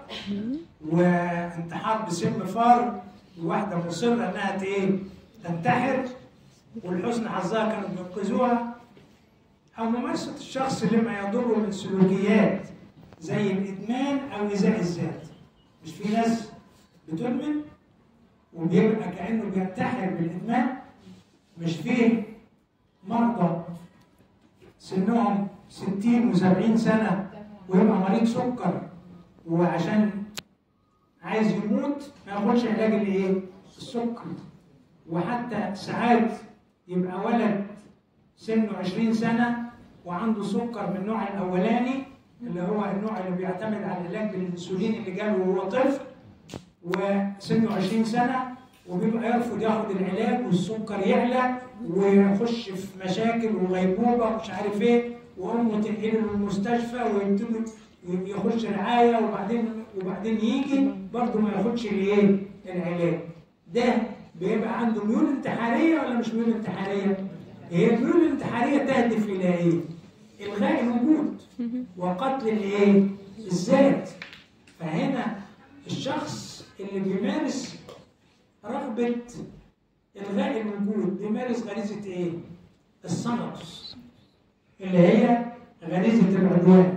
وانتحار بسم فار واحده مصره انها ت- ايه؟ تنتحر والحسن حظها كانوا بينقذوها او ممارسه الشخص لما يضره من سلوكيات زي الادمان او ايذاء الذات مش في ناس بتدمن وبيبقى كانه بينتحر بالادمان مش فيه مرضى سنهم 60 و70 سنه ويبقى مريض سكر وعشان عايز يموت ما ياخدش علاج الايه؟ السكر وحتى ساعات يبقى ولد سنه 20 سنه وعنده سكر من النوع الاولاني اللي هو النوع اللي بيعتمد على العلاج بالانسولين اللي جاله وهو طفل وسنه 20 سنه وبيبقى يرفض ياخد العلاج والسكر يعلى ويخش في مشاكل وغيبوبه ومش عارف ايه وامه تنقله للمستشفى ويبتدي يخش رعايه وبعدين وبعدين يجي برضه ما ياخدش الايه؟ العلاج. ده بيبقى عنده ميول انتحاريه ولا مش ميول انتحاريه؟ هي الميول الانتحاريه تهدف الى ايه؟ الغاء الوجود وقتل الايه؟ الذات. فهنا الشخص اللي بيمارس رغبه الغاء الوجود بيمارس غريزه ايه؟ السنتوس اللي هي غريزه العدوان.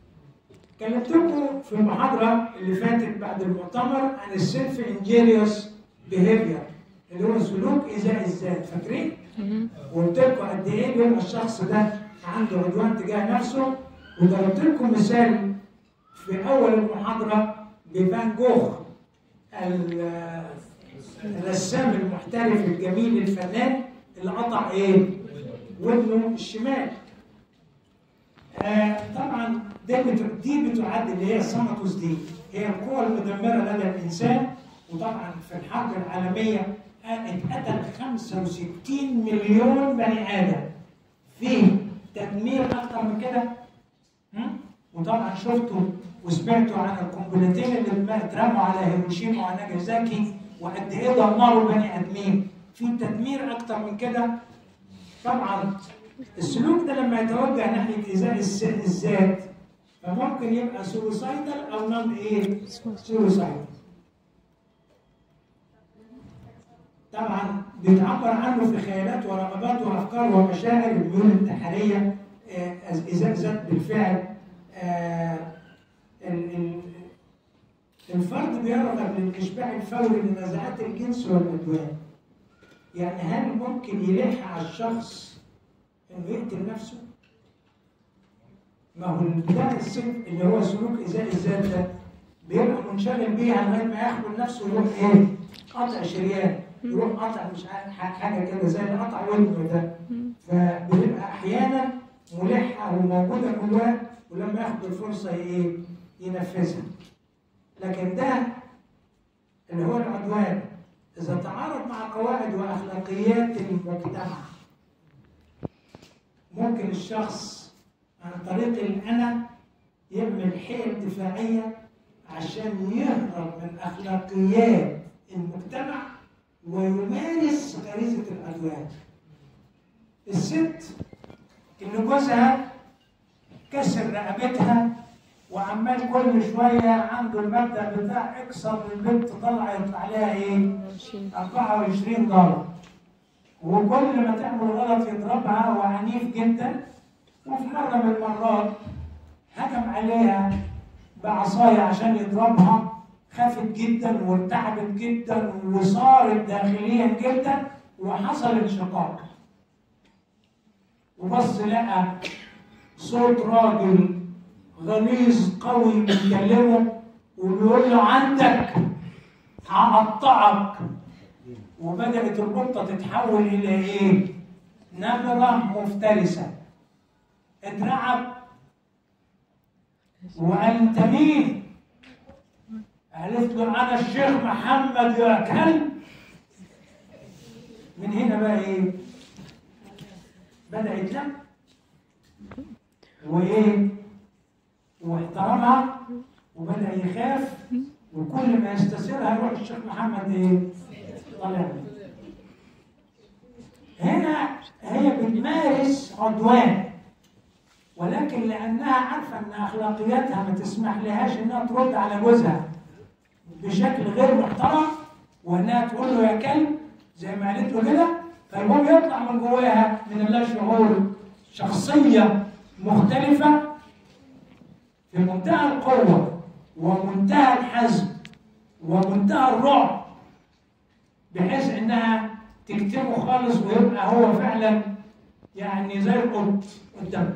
كلمتكم في المحاضرة اللي فاتت بعد المؤتمر عن السيلف انجيريوس بيهيفير اللي هو سلوك إيذاء الذات فاكرين؟ وقلت لكم قد إيه بيبقى الشخص ده عنده عدوان تجاه نفسه وضربت لكم مثال في أول المحاضرة بفان جوخ ال- الرسام المحترف الجميل الفنان اللي قطع إيه؟ ودنه الشمال آه طبعا دي, بت- دي بتعد اللي هي السمطوس دي هي القوى المدمره لدى الانسان وطبعا في الحرب العالميه اتقتل 65 مليون بني ادم في تدمير اكتر من كده هم؟ وطبعا شفتوا وسمعتوا عن القنبلتين اللي اترموا على هيروشيما وناجازاكي وقد ايه دمروا بني ادمين في تدمير اكتر من كده طبعا السلوك ده لما يتوجه ناحيه ايذاء الس- الذات فممكن يبقى سوسايدال او نون ايه؟ سوسايدال طبعا بيتعبر عنه في خيالات ورغبات وافكار ومشاعر الميول الانتحاريه آه، ايذاء ذات بالفعل آه، ال- ال- الفرد بيرغب للاشباع الفوري لنزعات الجنس والعدوان يعني هل ممكن يلح على الشخص انه يقتل نفسه؟ ما هو ده السلوك اللي هو سلوك ازاء الذات ده بيبقى منشغل بيها لغايه ما يحمل نفسه يروح ايه؟ قطع شريان يروح قطع مش عارف ح- حاجه كده زي اللي قطع ودنه ده فبتبقى احيانا ملحه وموجوده جواه ولما ياخد الفرصه ايه؟ ينفذها لكن ده اللي هو العدوان إذا تعارض مع قواعد وأخلاقيات المجتمع ممكن الشخص عن طريق الأنا يعمل حيل دفاعية عشان يهرب من أخلاقيات المجتمع ويمارس غريزة العدوان الست اللي جوزها كسر رقبتها وعمال كل شويه عنده المبدا بتاع اكسر البنت طلع يطلع لها ايه؟ 24 ضرب وكل ما تعمل غلط يضربها وعنيف جدا وفي مره من المرات هجم عليها بعصايه عشان يضربها خافت جدا وارتعبت جدا وصارت داخليا جدا وحصل انشقاق وبص لقى صوت راجل غليظ قوي بيكلمه وبيقول له عندك هقطعك وبدأت القطة تتحول إلى إيه؟ نمرة مفترسة اترعب وقال أنت مين؟ قالت له أنا الشيخ محمد يا كلب من هنا بقى إيه؟ بدأ يتلم وإيه؟ واحترمها وبدأ يخاف وكل ما يستسيرها يروح الشيخ محمد ايه؟ طالع له. هنا هي بتمارس عدوان ولكن لأنها عارفة أن أخلاقياتها ما تسمح لهاش أنها ترد على جوزها بشكل غير محترم وأنها تقول له يا كلب زي ما قالت له كده فيقوم يطلع من جواها من اللا شعور شخصية مختلفة في منتهى القوة ومنتهى الحزم ومنتهى الرعب بحيث انها تكتمه خالص ويبقى هو فعلا يعني زي القط قدامك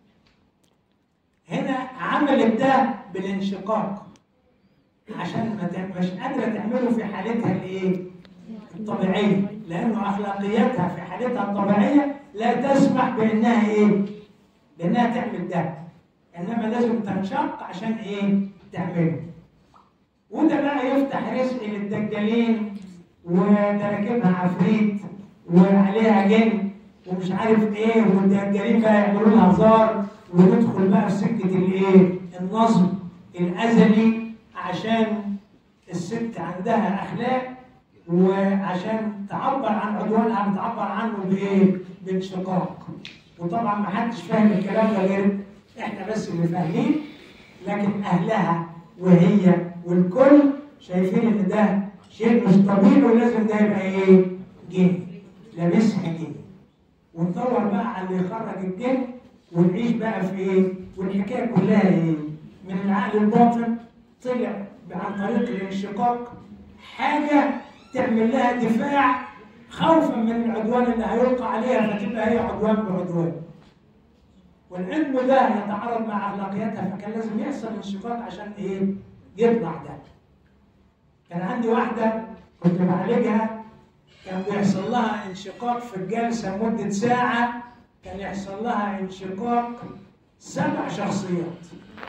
هنا عملت ده بالانشقاق عشان ما تع- مش قادره تعمله في حالتها الايه؟ الطبيعيه لانه اخلاقياتها في حالتها الطبيعيه لا تسمح بانها ايه؟ بانها تعمل ده انما لازم تنشق عشان ايه؟ تعمله وده بقى يفتح رزق للدجالين وتراكبها عفريت وعليها جن ومش عارف ايه والدجالين بقى يعملوا لها هزار وندخل بقى في سكه الايه؟ النصب الازلي عشان الست عندها اخلاق وعشان تعبر عن عدوانها بتعبر عنه بايه؟ بانشقاق وطبعا ما حدش فاهم الكلام ده غير احنا بس اللي فاهمين لكن اهلها وهي والكل شايفين ان ده شيء مش طبيعي ولازم ده يبقى ايه؟ جن لابسها جن وندور بقى على اللي يخرج الجن ونعيش بقى في ايه؟ والحكايه كلها ايه؟ من العقل الباطن طلع عن طريق الانشقاق حاجه تعمل لها دفاع خوفا من العدوان اللي هيلقى عليها فتبقى هي عدوان بعدوان. والعلم ده يتعارض مع اخلاقياتها فكان لازم يحصل انشقاق عشان ايه؟ يطلع ده. كان عندي واحده كنت بعالجها كان بيحصل لها انشقاق في الجلسه مده ساعه كان يحصل لها انشقاق سبع شخصيات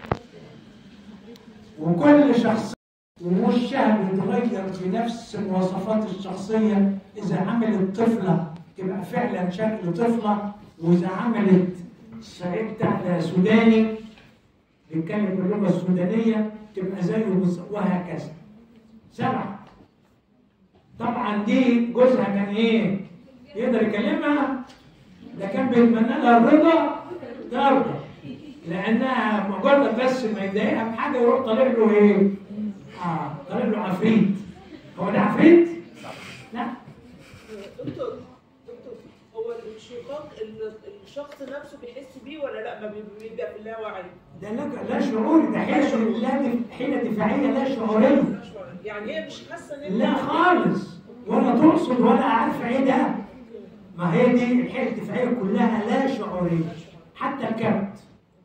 وكل شخصية ووشها بيتغير بنفس المواصفات الشخصية إذا عملت طفلة تبقى فعلا شكل طفلة وإذا عملت صعيد بتاع سوداني بيتكلم باللغة السودانية تبقى زيه بالظبط وهكذا سبعة طبعا دي جوزها كان ايه؟ يقدر يكلمها ده كان بيتمنى لها الرضا ترضى لانها مجرد بس ما يضايقها بحاجه يروح طالع له ايه؟ اه طالع له عفريت هو ده عفريت؟ لا دكتور دكتور هو الانشقاق ال- الشخص نفسه بيحس بيه ولا لا ما بي- بيبقى في اللاوعي؟ ده لا لا شعوري ده حيله لا حيله دفاعيه لا شعوريه يعني هي مش حاسه ان انت لا خالص ولا تقصد ولا عارفه ايه ده ما هي دي الحيله الدفاعيه كلها لا شعوريه حتى الكبت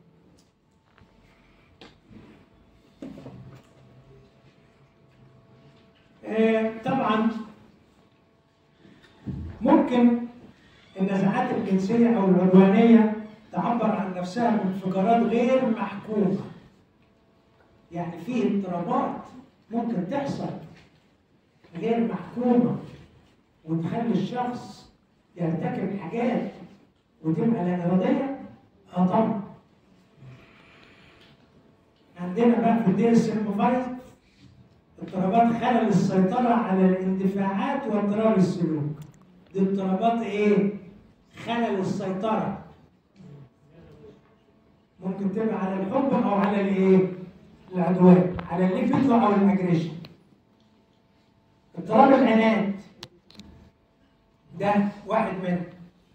آه، طبعا ممكن النزعات الجنسيه او العدوانيه تعبر عن نفسها بانفجارات غير محكومه يعني في اضطرابات ممكن تحصل غير محكومة وتخلي الشخص يرتكب حاجات وتبقى لا إرادية اه طبعا عندنا بقى في الدي اس ام 5 اضطرابات خلل السيطرة على الاندفاعات واضطراب السلوك دي اضطرابات ايه؟ خلل السيطرة ممكن تبقى على الحب او على الايه؟ العدوان على الليبيدو او الاجريشن اضطراب العناد ده واحد منهم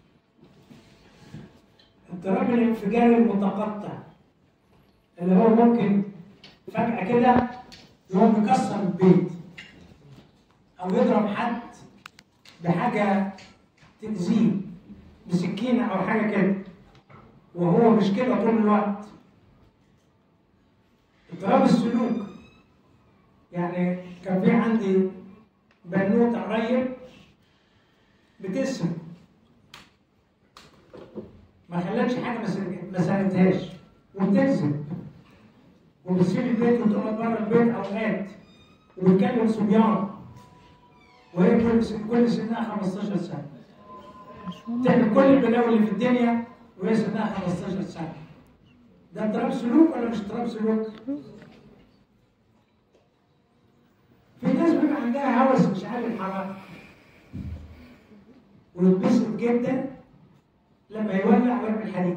اضطراب الانفجار المتقطع اللي هو ممكن فجأة كده يقوم يكسر البيت أو يضرب حد بحاجة تأذيه بسكينة أو حاجة كده وهو مش كده طول الوقت اضطراب السلوك يعني كان في عندي بنوتة قريب بتسرق ما خلتش حاجة ما سرقت- ما سرقتهاش وبتكذب وبتسيب البيت وتقعد بره البيت أوقات وبتكلم صبيان وهي كل سن- كل سنها 15 سنة تعمل كل البلاوي اللي في الدنيا وهي سنها 15 سنة ده اضطراب سلوك ولا مش اضطراب سلوك؟ في ناس بيبقى عندها هوس مش عارف الحرام ويتبسط جدا لما يولع ويعمل حريق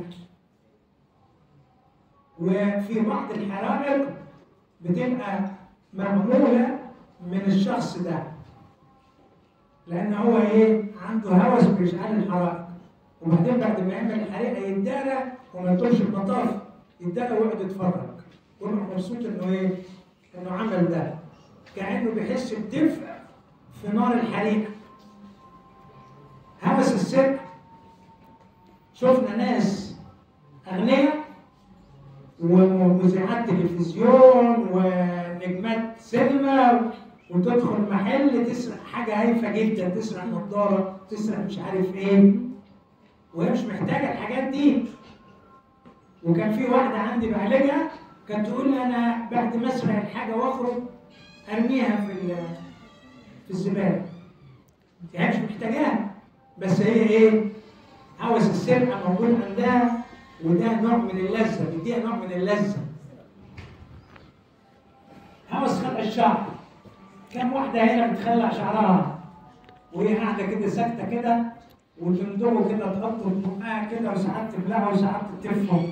وفي بعض الحرائق بتبقى معمولة من الشخص ده لأن هو إيه عنده هوس بإشعال الحرائق وبعدين بعد ما يعمل الحريقة يتدارى وما يطولش المطاف يتدارى ويقعد يتفرج ويبقى مبسوط إنه إيه؟ إنه عمل ده كأنه بيحس بدفء في نار الحريقة هوس السرقة شفنا ناس أغنياء ومذيعات تلفزيون ونجمات سينما وتدخل محل تسرق حاجة هايفة جدا تسرق نظارة تسرق مش عارف ايه وهي مش محتاجة الحاجات دي وكان في واحدة عندي بعالجها كانت تقول لي أنا بعد ما أسرق الحاجة وأخرج أرميها في ال- في الزبالة يعني مش محتاجاها بس هي ايه هوس السرقة موجود عندها وده نوع من اللذة بيديها نوع من اللذة هوس خلع الشعر كم واحدة هنا بتخلع شعرها وهي قاعدة كده ساكتة كده وتندوه كده تحطه في بقها كده وساعات تبلعه وساعات تتفه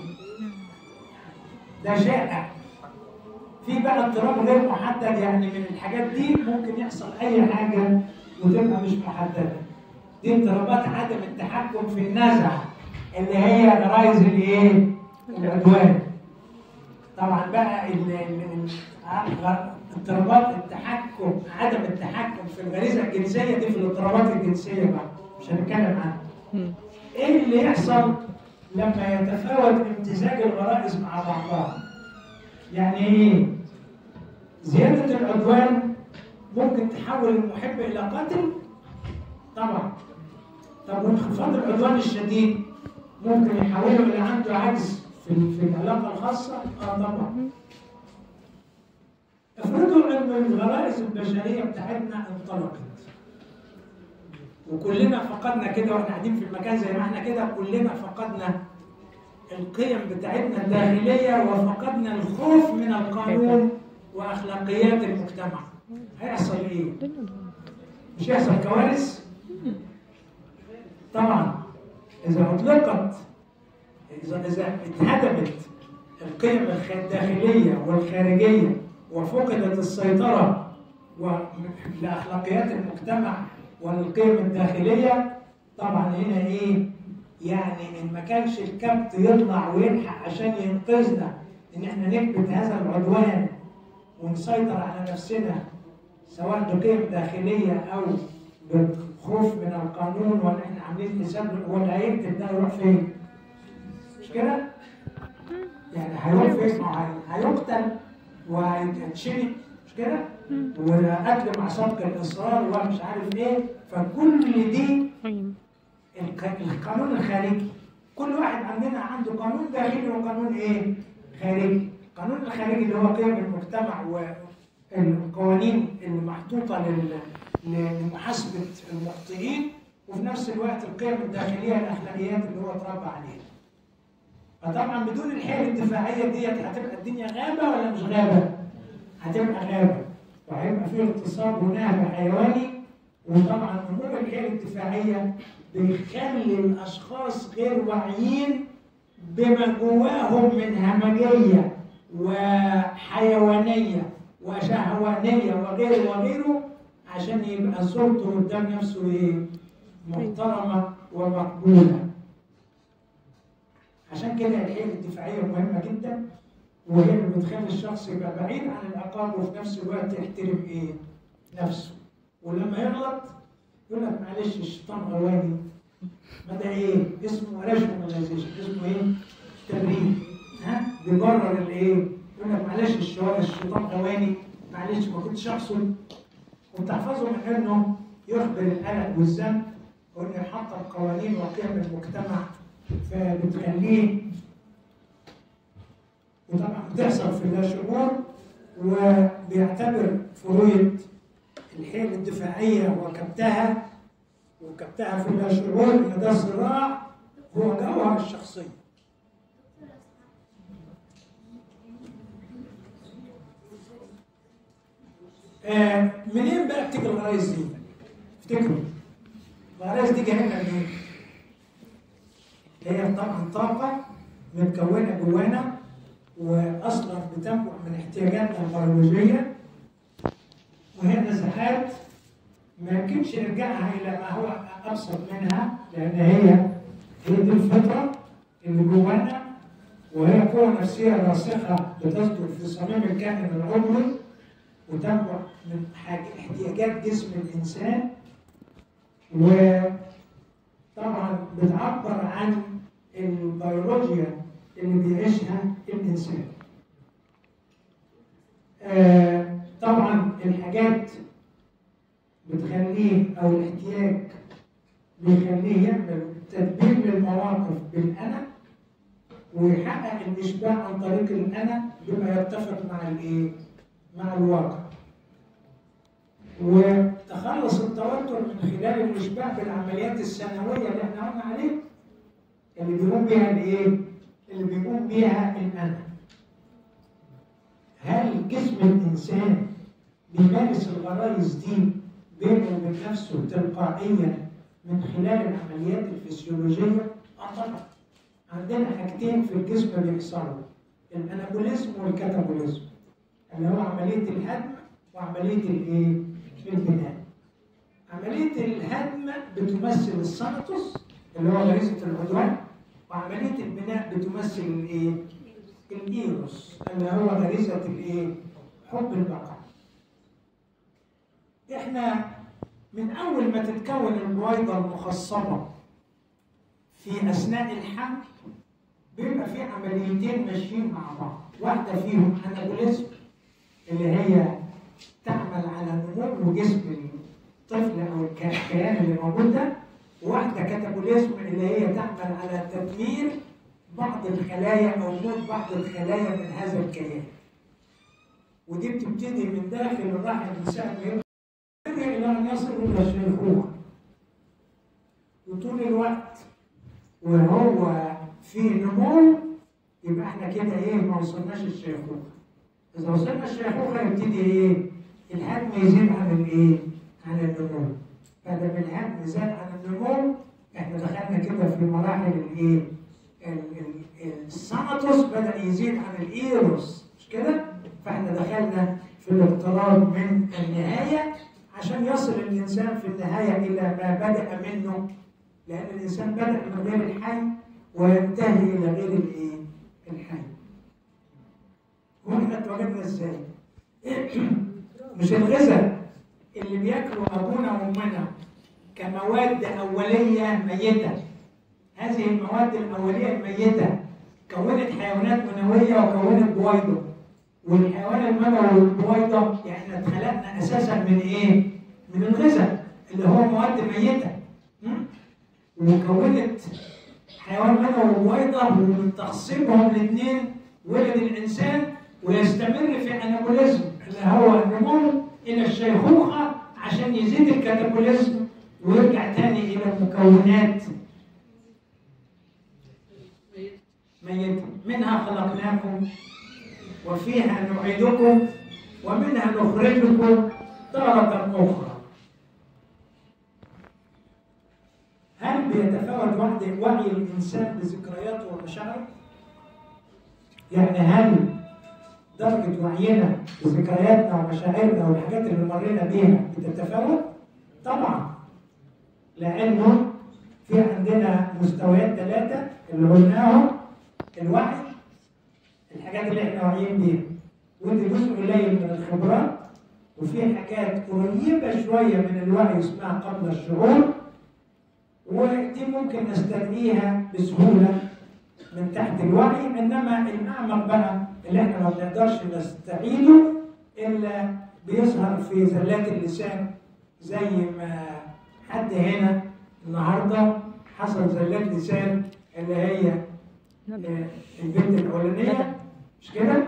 ده شائع في بقى اضطراب غير محدد يعني من الحاجات دي ممكن يحصل اي حاجه وتبقى مش محدده دي اضطرابات عدم التحكم في النزع اللي هي غرايز الايه العدوان طبعا بقى ال- ال- ال- غ- اضطرابات التحكم عدم التحكم في الغريزه الجنسيه دي في الاضطرابات الجنسيه بقى مش هنتكلم عنها ايه اللي يحصل لما يتفاوت امتزاج الغرائز مع بعضها يعني ايه زياده العدوان ممكن تحول المحب الى قاتل طبعا طب وانخفاض العدوان الشديد ممكن يحوله الى عنده عجز في في العلاقه الخاصه اه طبعا افرضوا ان الغرائز البشريه بتاعتنا انطلقت وكلنا فقدنا كده واحنا قاعدين في المكان زي ما احنا كده كلنا فقدنا القيم بتاعتنا الداخليه وفقدنا الخوف من القانون واخلاقيات المجتمع هيحصل ايه؟ مش هيحصل كوارث؟ طبعا اذا اطلقت اذا اذا اتهدمت القيم الخ- الداخليه والخارجيه وفقدت السيطره و- لاخلاقيات المجتمع والقيم الداخليه طبعا هنا ايه؟ يعني ان ما كانش الكبت يطلع ويلحق عشان ينقذنا ان احنا نكبت هذا العدوان ونسيطر على نفسنا سواء بقيم داخليه او بخوف من القانون ولا احنا عاملين حساب هو اللي هيكتب ده يروح فين؟ مش كده؟ يعني هيروح فين؟ ما هو هي- هيقتل وهيتشنق مش كده؟ وقتل مع سبق الاصرار ومش عارف ايه فكل دي أيوة. الق- القانون الخارجي كل واحد عندنا عنده قانون داخلي وقانون ايه؟ خارجي القانون الخارجي اللي هو قيم المجتمع والقوانين اللي محطوطه لل- ل- لمحاسبه المخطئين وفي نفس الوقت القيم الداخليه الاخلاقيات اللي هو اتربى عليها. فطبعا بدون الحيل الدفاعيه ديت هتبقى الدنيا غابه ولا مش غابه؟ هتبقى غابه وهيبقى في اغتصاب ونهب حيواني وطبعا امور الحيل الدفاعيه بيخلي الاشخاص غير واعيين بما جواهم من همجيه وحيوانيه وشهوانيه وغيره وغيره عشان يبقى صورته قدام نفسه ايه؟ محترمه ومقبوله. عشان كده الحيل الدفاعيه مهمه جدا وهي اللي بتخلي الشخص يبقى بعيد عن العقاب وفي نفس الوقت يحترم ايه؟ نفسه. ولما يغلط يقول لك معلش الشيطان غواني ما ده ايه؟ اسمه راشوناليزيشن اسمه ايه؟ تبرير ها؟ بيبرر الايه؟ يقول لك معلش الشو- الشيطان غواني معلش ما كنتش اقصد وتحفظه من انه يخبر القلق والذنب وانه يحطم قوانين وقيم المجتمع فبتخليه وطبعا بتحصل في اللاشعور وبيعتبر فرويد الحيل الدفاعية وكبتها وكبتها في اللاشعور إن ده صراع هو جوهر الشخصية. آه منين بقى بتيجي الغرايز دي؟ افتكروا الغرايز دي جايه لنا منين؟ هي طبعا طاقة متكونة جوانا وأصلا بتنبع من احتياجاتنا البيولوجية وهي نزعات ما يمكنش ارجاعها الى ما هو ابسط منها لان هي هي دي الفطره اللي جوانا وهي قوه نفسيه راسخه بتصدر في صميم الكائن العضوي وتنبع من حاجة احتياجات جسم الانسان وطبعا بتعبر عن البيولوجيا اللي بيعيشها الانسان. آه، طبعا الحاجات بتخليه او الاحتياج بيخليه يعمل تدبير للمواقف بالانا ويحقق الاشباع عن طريق الانا بما يتفق مع الايه؟ مع الواقع. وتخلص التوتر من خلال الاشباع بالعمليات السنويه اللي احنا قلنا عليه اللي بيقوم بيها الايه؟ اللي بيقوم بيها الانا. هل جسم الانسان بيمارس الغرائز دي بينه وبين نفسه تلقائيا من خلال العمليات الفسيولوجيه؟ اه طبعا. عندنا حاجتين في الجسم بيحصلوا الانابوليزم والكاتابوليزم اللي هو عمليه الهدم وعمليه الايه؟ البناء. عمليه الهدم بتمثل السانتوس اللي هو غريزه العدوان وعمليه البناء بتمثل الايه؟ الايروس اللي هو غريزه الايه؟ حب البقاء. احنا من اول ما تتكون البويضه المخصبه في اثناء الحمل بيبقى في عمليتين ماشيين مع بعض، واحده فيهم انابوليزم اللي هي تعمل على نمو جسم الطفل او الكيان اللي موجود ده وواحده كاتابوليزم اللي هي تعمل على تدمير بعض الخلايا او موت بعض الخلايا من هذا الكيان ودي بتبتدي من داخل الرحم من ساعه ما يبقى الى ان يصل الى الشيخوخه وطول الوقت وهو في نمو يبقى احنا كده ايه ما وصلناش الشيخوخه اذا وصلنا الشيخوخه يبتدي ايه الهدم يزيد عن الايه عن النمو فلما الهدم زاد عن النمو احنا دخلنا كده في مراحل الايه ال- ال- السانتوس بدا يزيد عن الايروس مش كده فاحنا دخلنا في الاقتراب من النهايه عشان يصل الانسان في النهايه الى ما بدا منه لان الانسان بدا من غير الحي وينتهي الى غير الايه الحي واحنا اتولدنا ازاي مش الغذاء اللي بياكله ابونا وامنا كمواد اوليه ميته هذه المواد الاوليه الميته كونت حيوانات منويه وكونت بويضه والحيوان المنوي والبويضه احنا اتخلقنا اساسا من ايه؟ من الغذاء اللي هو مواد ميته م? وكونت حيوان منوي وبويضه ومن تخصيبهم الاثنين ولد الانسان ويستمر في انابوليزم اللي هو النمو الى الشيخوخه عشان يزيد الكاتابوليزم ويرجع تاني الى مكونات ميتة منها خلقناكم وفيها نعيدكم ومنها نخرجكم تارة أخرى هل بيتفاوت وعي وعي الإنسان بذكرياته ومشاعره؟ يعني هل درجة وعينا بذكرياتنا ومشاعرنا والحاجات اللي مرينا بيها بتتفاوت؟ طبعا لأنه في عندنا مستويات ثلاثة اللي قلناهم الوعي الحاجات اللي احنا واعيين بيها ودي جزء قليل من الخبرات وفي حاجات قريبة شوية من الوعي اسمها قبل الشعور ودي ممكن نستدعيها بسهولة من تحت الوعي انما الاعمق بقى اللي احنا ما بنقدرش نستعيده الا بيظهر في زلات اللسان زي ما حد هنا النهارده حصل زلات لسان اللي هي آه، البنت الاولانيه مش كده؟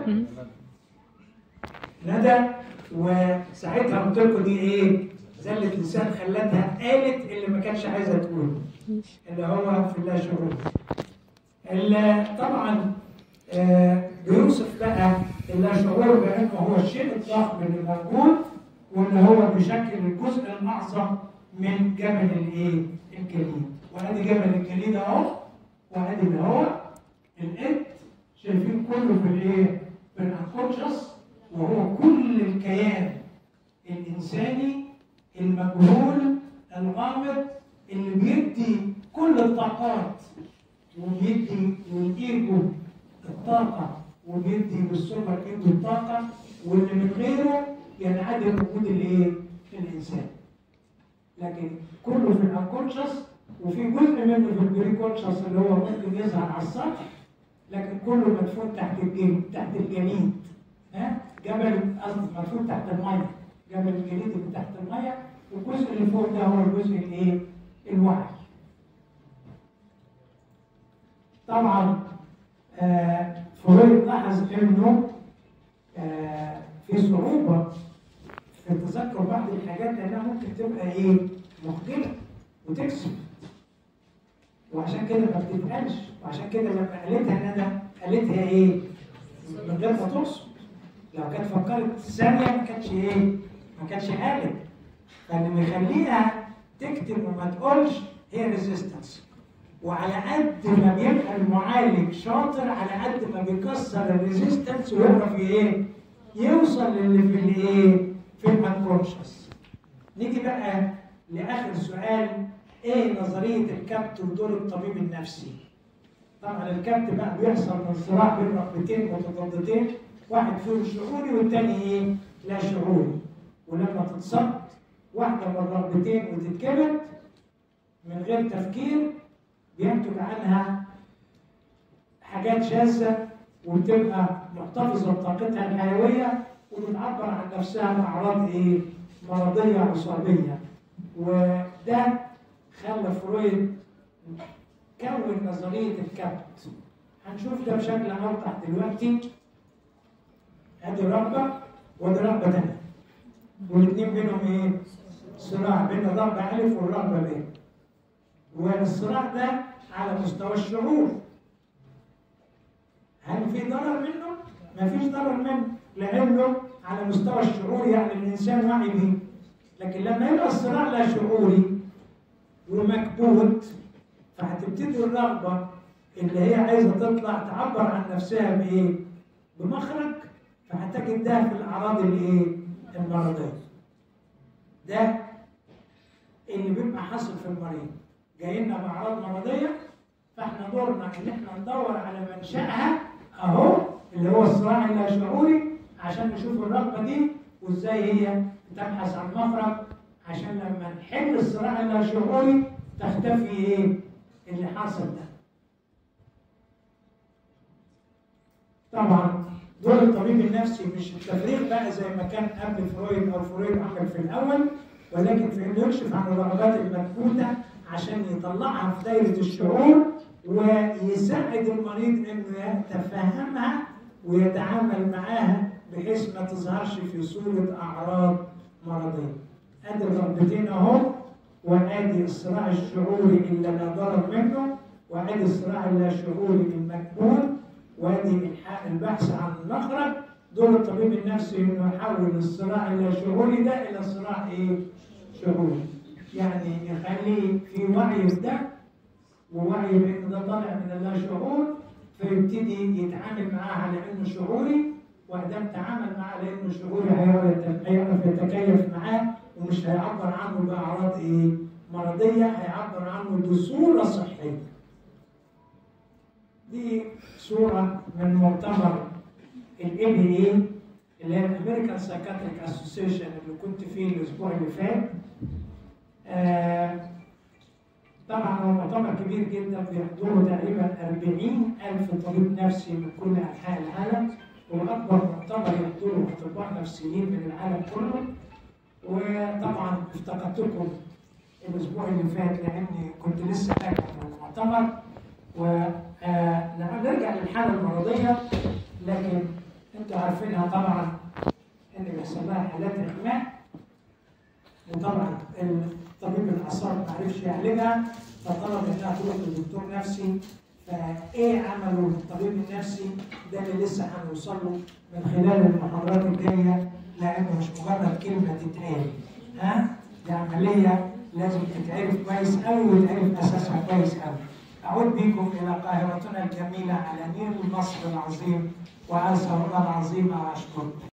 ندى وساعتها قلت لكم دي ايه؟ زلة لسان خلتها قالت اللي ما كانتش عايزه تقوله اللي هو في اللا شعور. ال- طبعا آه، بيوصف بقى اللا شعور بانه هو الشيء الضخم اللي موجود واللي هو بيشكل الجزء الاعظم من جبل الايه؟ الجليد. وادي جبل الجليد اهو وادي اللي هو الإد شايفين كله في الايه؟ في الانكونشس وهو كل الكيان الانساني المجهول الغامض اللي بيدي كل الطاقات وبيدي للايجو الطاقه وبيدي للسوبر ايجو الطاقه واللي من غيره ينعدم وجود الايه؟ الانسان. لكن كله في الانكونشس وفي جزء منه في البريكونشس اللي هو ممكن يظهر على السطح لكن كله مدفون تحت الجليد تحت الجليد ها جبل قصدي مدفون تحت الميه جبل الجليد اللي تحت الميه والجزء اللي فوق ده هو الجزء الايه؟ الوعي. طبعا آه فرويد لاحظ انه آه في صعوبه في تذكر بعض الحاجات لانها ممكن تبقى ايه؟ مخجله وتكسب وعشان كده ما بتتقالش وعشان كده لما قالتها ندى قالتها ايه؟ من غير ما تقصد لو كانت فكرت ثانيه ما كانتش ايه؟ ما كانتش قالت فاللي مخليها تكتب وما تقولش هي ريزيستنس وعلى قد ما بيبقى المعالج شاطر على قد ما بيكسر الريزيستنس ويعرف ايه؟ يوصل للي في الايه؟ في الانكونشس. نيجي بقى لاخر سؤال ايه نظريه الكبت ودور الطبيب النفسي؟ طبعا الكبت بقى بيحصل من صراع بين رغبتين متضادتين واحد فيهم شعوري والتاني ايه؟ لا شعوري ولما تتصد واحده من الرغبتين وتتكبت من غير تفكير بينتج عنها حاجات شاذة وبتبقى محتفظة بطاقتها الحيوية وبتعبر عن نفسها بأعراض إيه؟ مرضية عصابية وده خلى فرويد كون نظرية الكبت هنشوف ده بشكل أوضح دلوقتي ادي رغبة ودي رغبة تانية والاثنين بينهم ايه؟ صراع بين الرغبة ألف والرغبة ب والصراع ده على مستوى الشعور هل في ضرر منه؟ ما فيش ضرر منه لأنه على مستوى الشعور يعني الإنسان واعي به لكن لما يبقى الصراع لا شعوري ومكبوت فهتبتدي الرغبة اللي هي عايزة تطلع تعبر عن نفسها بإيه؟ بمخرج فهتجد ده في الأعراض الإيه؟ المرضية. ده اللي بيبقى حاصل في المريض. جاي لنا بأعراض مرضية فاحنا دورنا إن احنا ندور على منشأها أهو اللي هو الصراع اللاشعوري عشان نشوف الرغبة دي وإزاي هي تبحث عن مخرج عشان لما نحل الصراع اللاشعوري تختفي إيه؟ اللي حاصل ده. طبعا دور الطبيب النفسي مش التفريغ بقى زي ما كان قبل فرويد او فرويد عمل في الاول ولكن في انه يكشف عن الرغبات المكبوته عشان يطلعها في دايره الشعور ويساعد المريض انه يتفهمها ويتعامل معاها بحيث ما تظهرش في صوره اعراض مرضيه. ادي الرغبتين اهو وادي الصراع الشعوري اللي لا ضرر منه وادي الصراع اللاشعوري المكبوت وادي الحق البحث عن المخرج دور الطبيب النفسي انه يحول الصراع اللاشعوري ده الى صراع ايه؟ شعوري. يعني يخليه في وعي بده ووعي بان ده طالع من اللاشعور فيبتدي يتعامل معاه على انه شعوري وادام تعامل معاه على انه شعوري هيعرف هيعرف يتكيف معاه ومش هيعبر عنه باعراض ايه؟ مرضيه هيعبر عنه بصوره صحيه. دي صورة من مؤتمر الاي بي اي اللي هي الامريكان سايكاتريك اسوسيشن اللي كنت فيه الاسبوع اللي فات. آه طبعا هو مؤتمر كبير جدا بيحضره تقريبا 40 ألف طبيب نفسي من كل أنحاء العالم وأكبر مؤتمر يحضره أطباء نفسيين من العالم كله وطبعا افتقدتكم الأسبوع اللي فات لأني كنت لسه راجع من المؤتمر ونرجع للحالة المرضية لكن انتوا عارفينها طبعا ان بيحصل لها حالات اغماء وطبعا طبيب الاعصاب ما عرفش يعالجها فطلب انها تروح لدكتور نفسي فايه عمله الطبيب النفسي ده اللي لسه هنوصل له من خلال المحاضرات الجايه لانه مش مجرد كلمه تتقال ها دي عمليه لازم تتعرف كويس قوي ويتعرف اساسها كويس قوي أعود بكم إلى قاهرتنا الجميلة على نيل مصر العظيم وأسأل الله العظيم أشكركم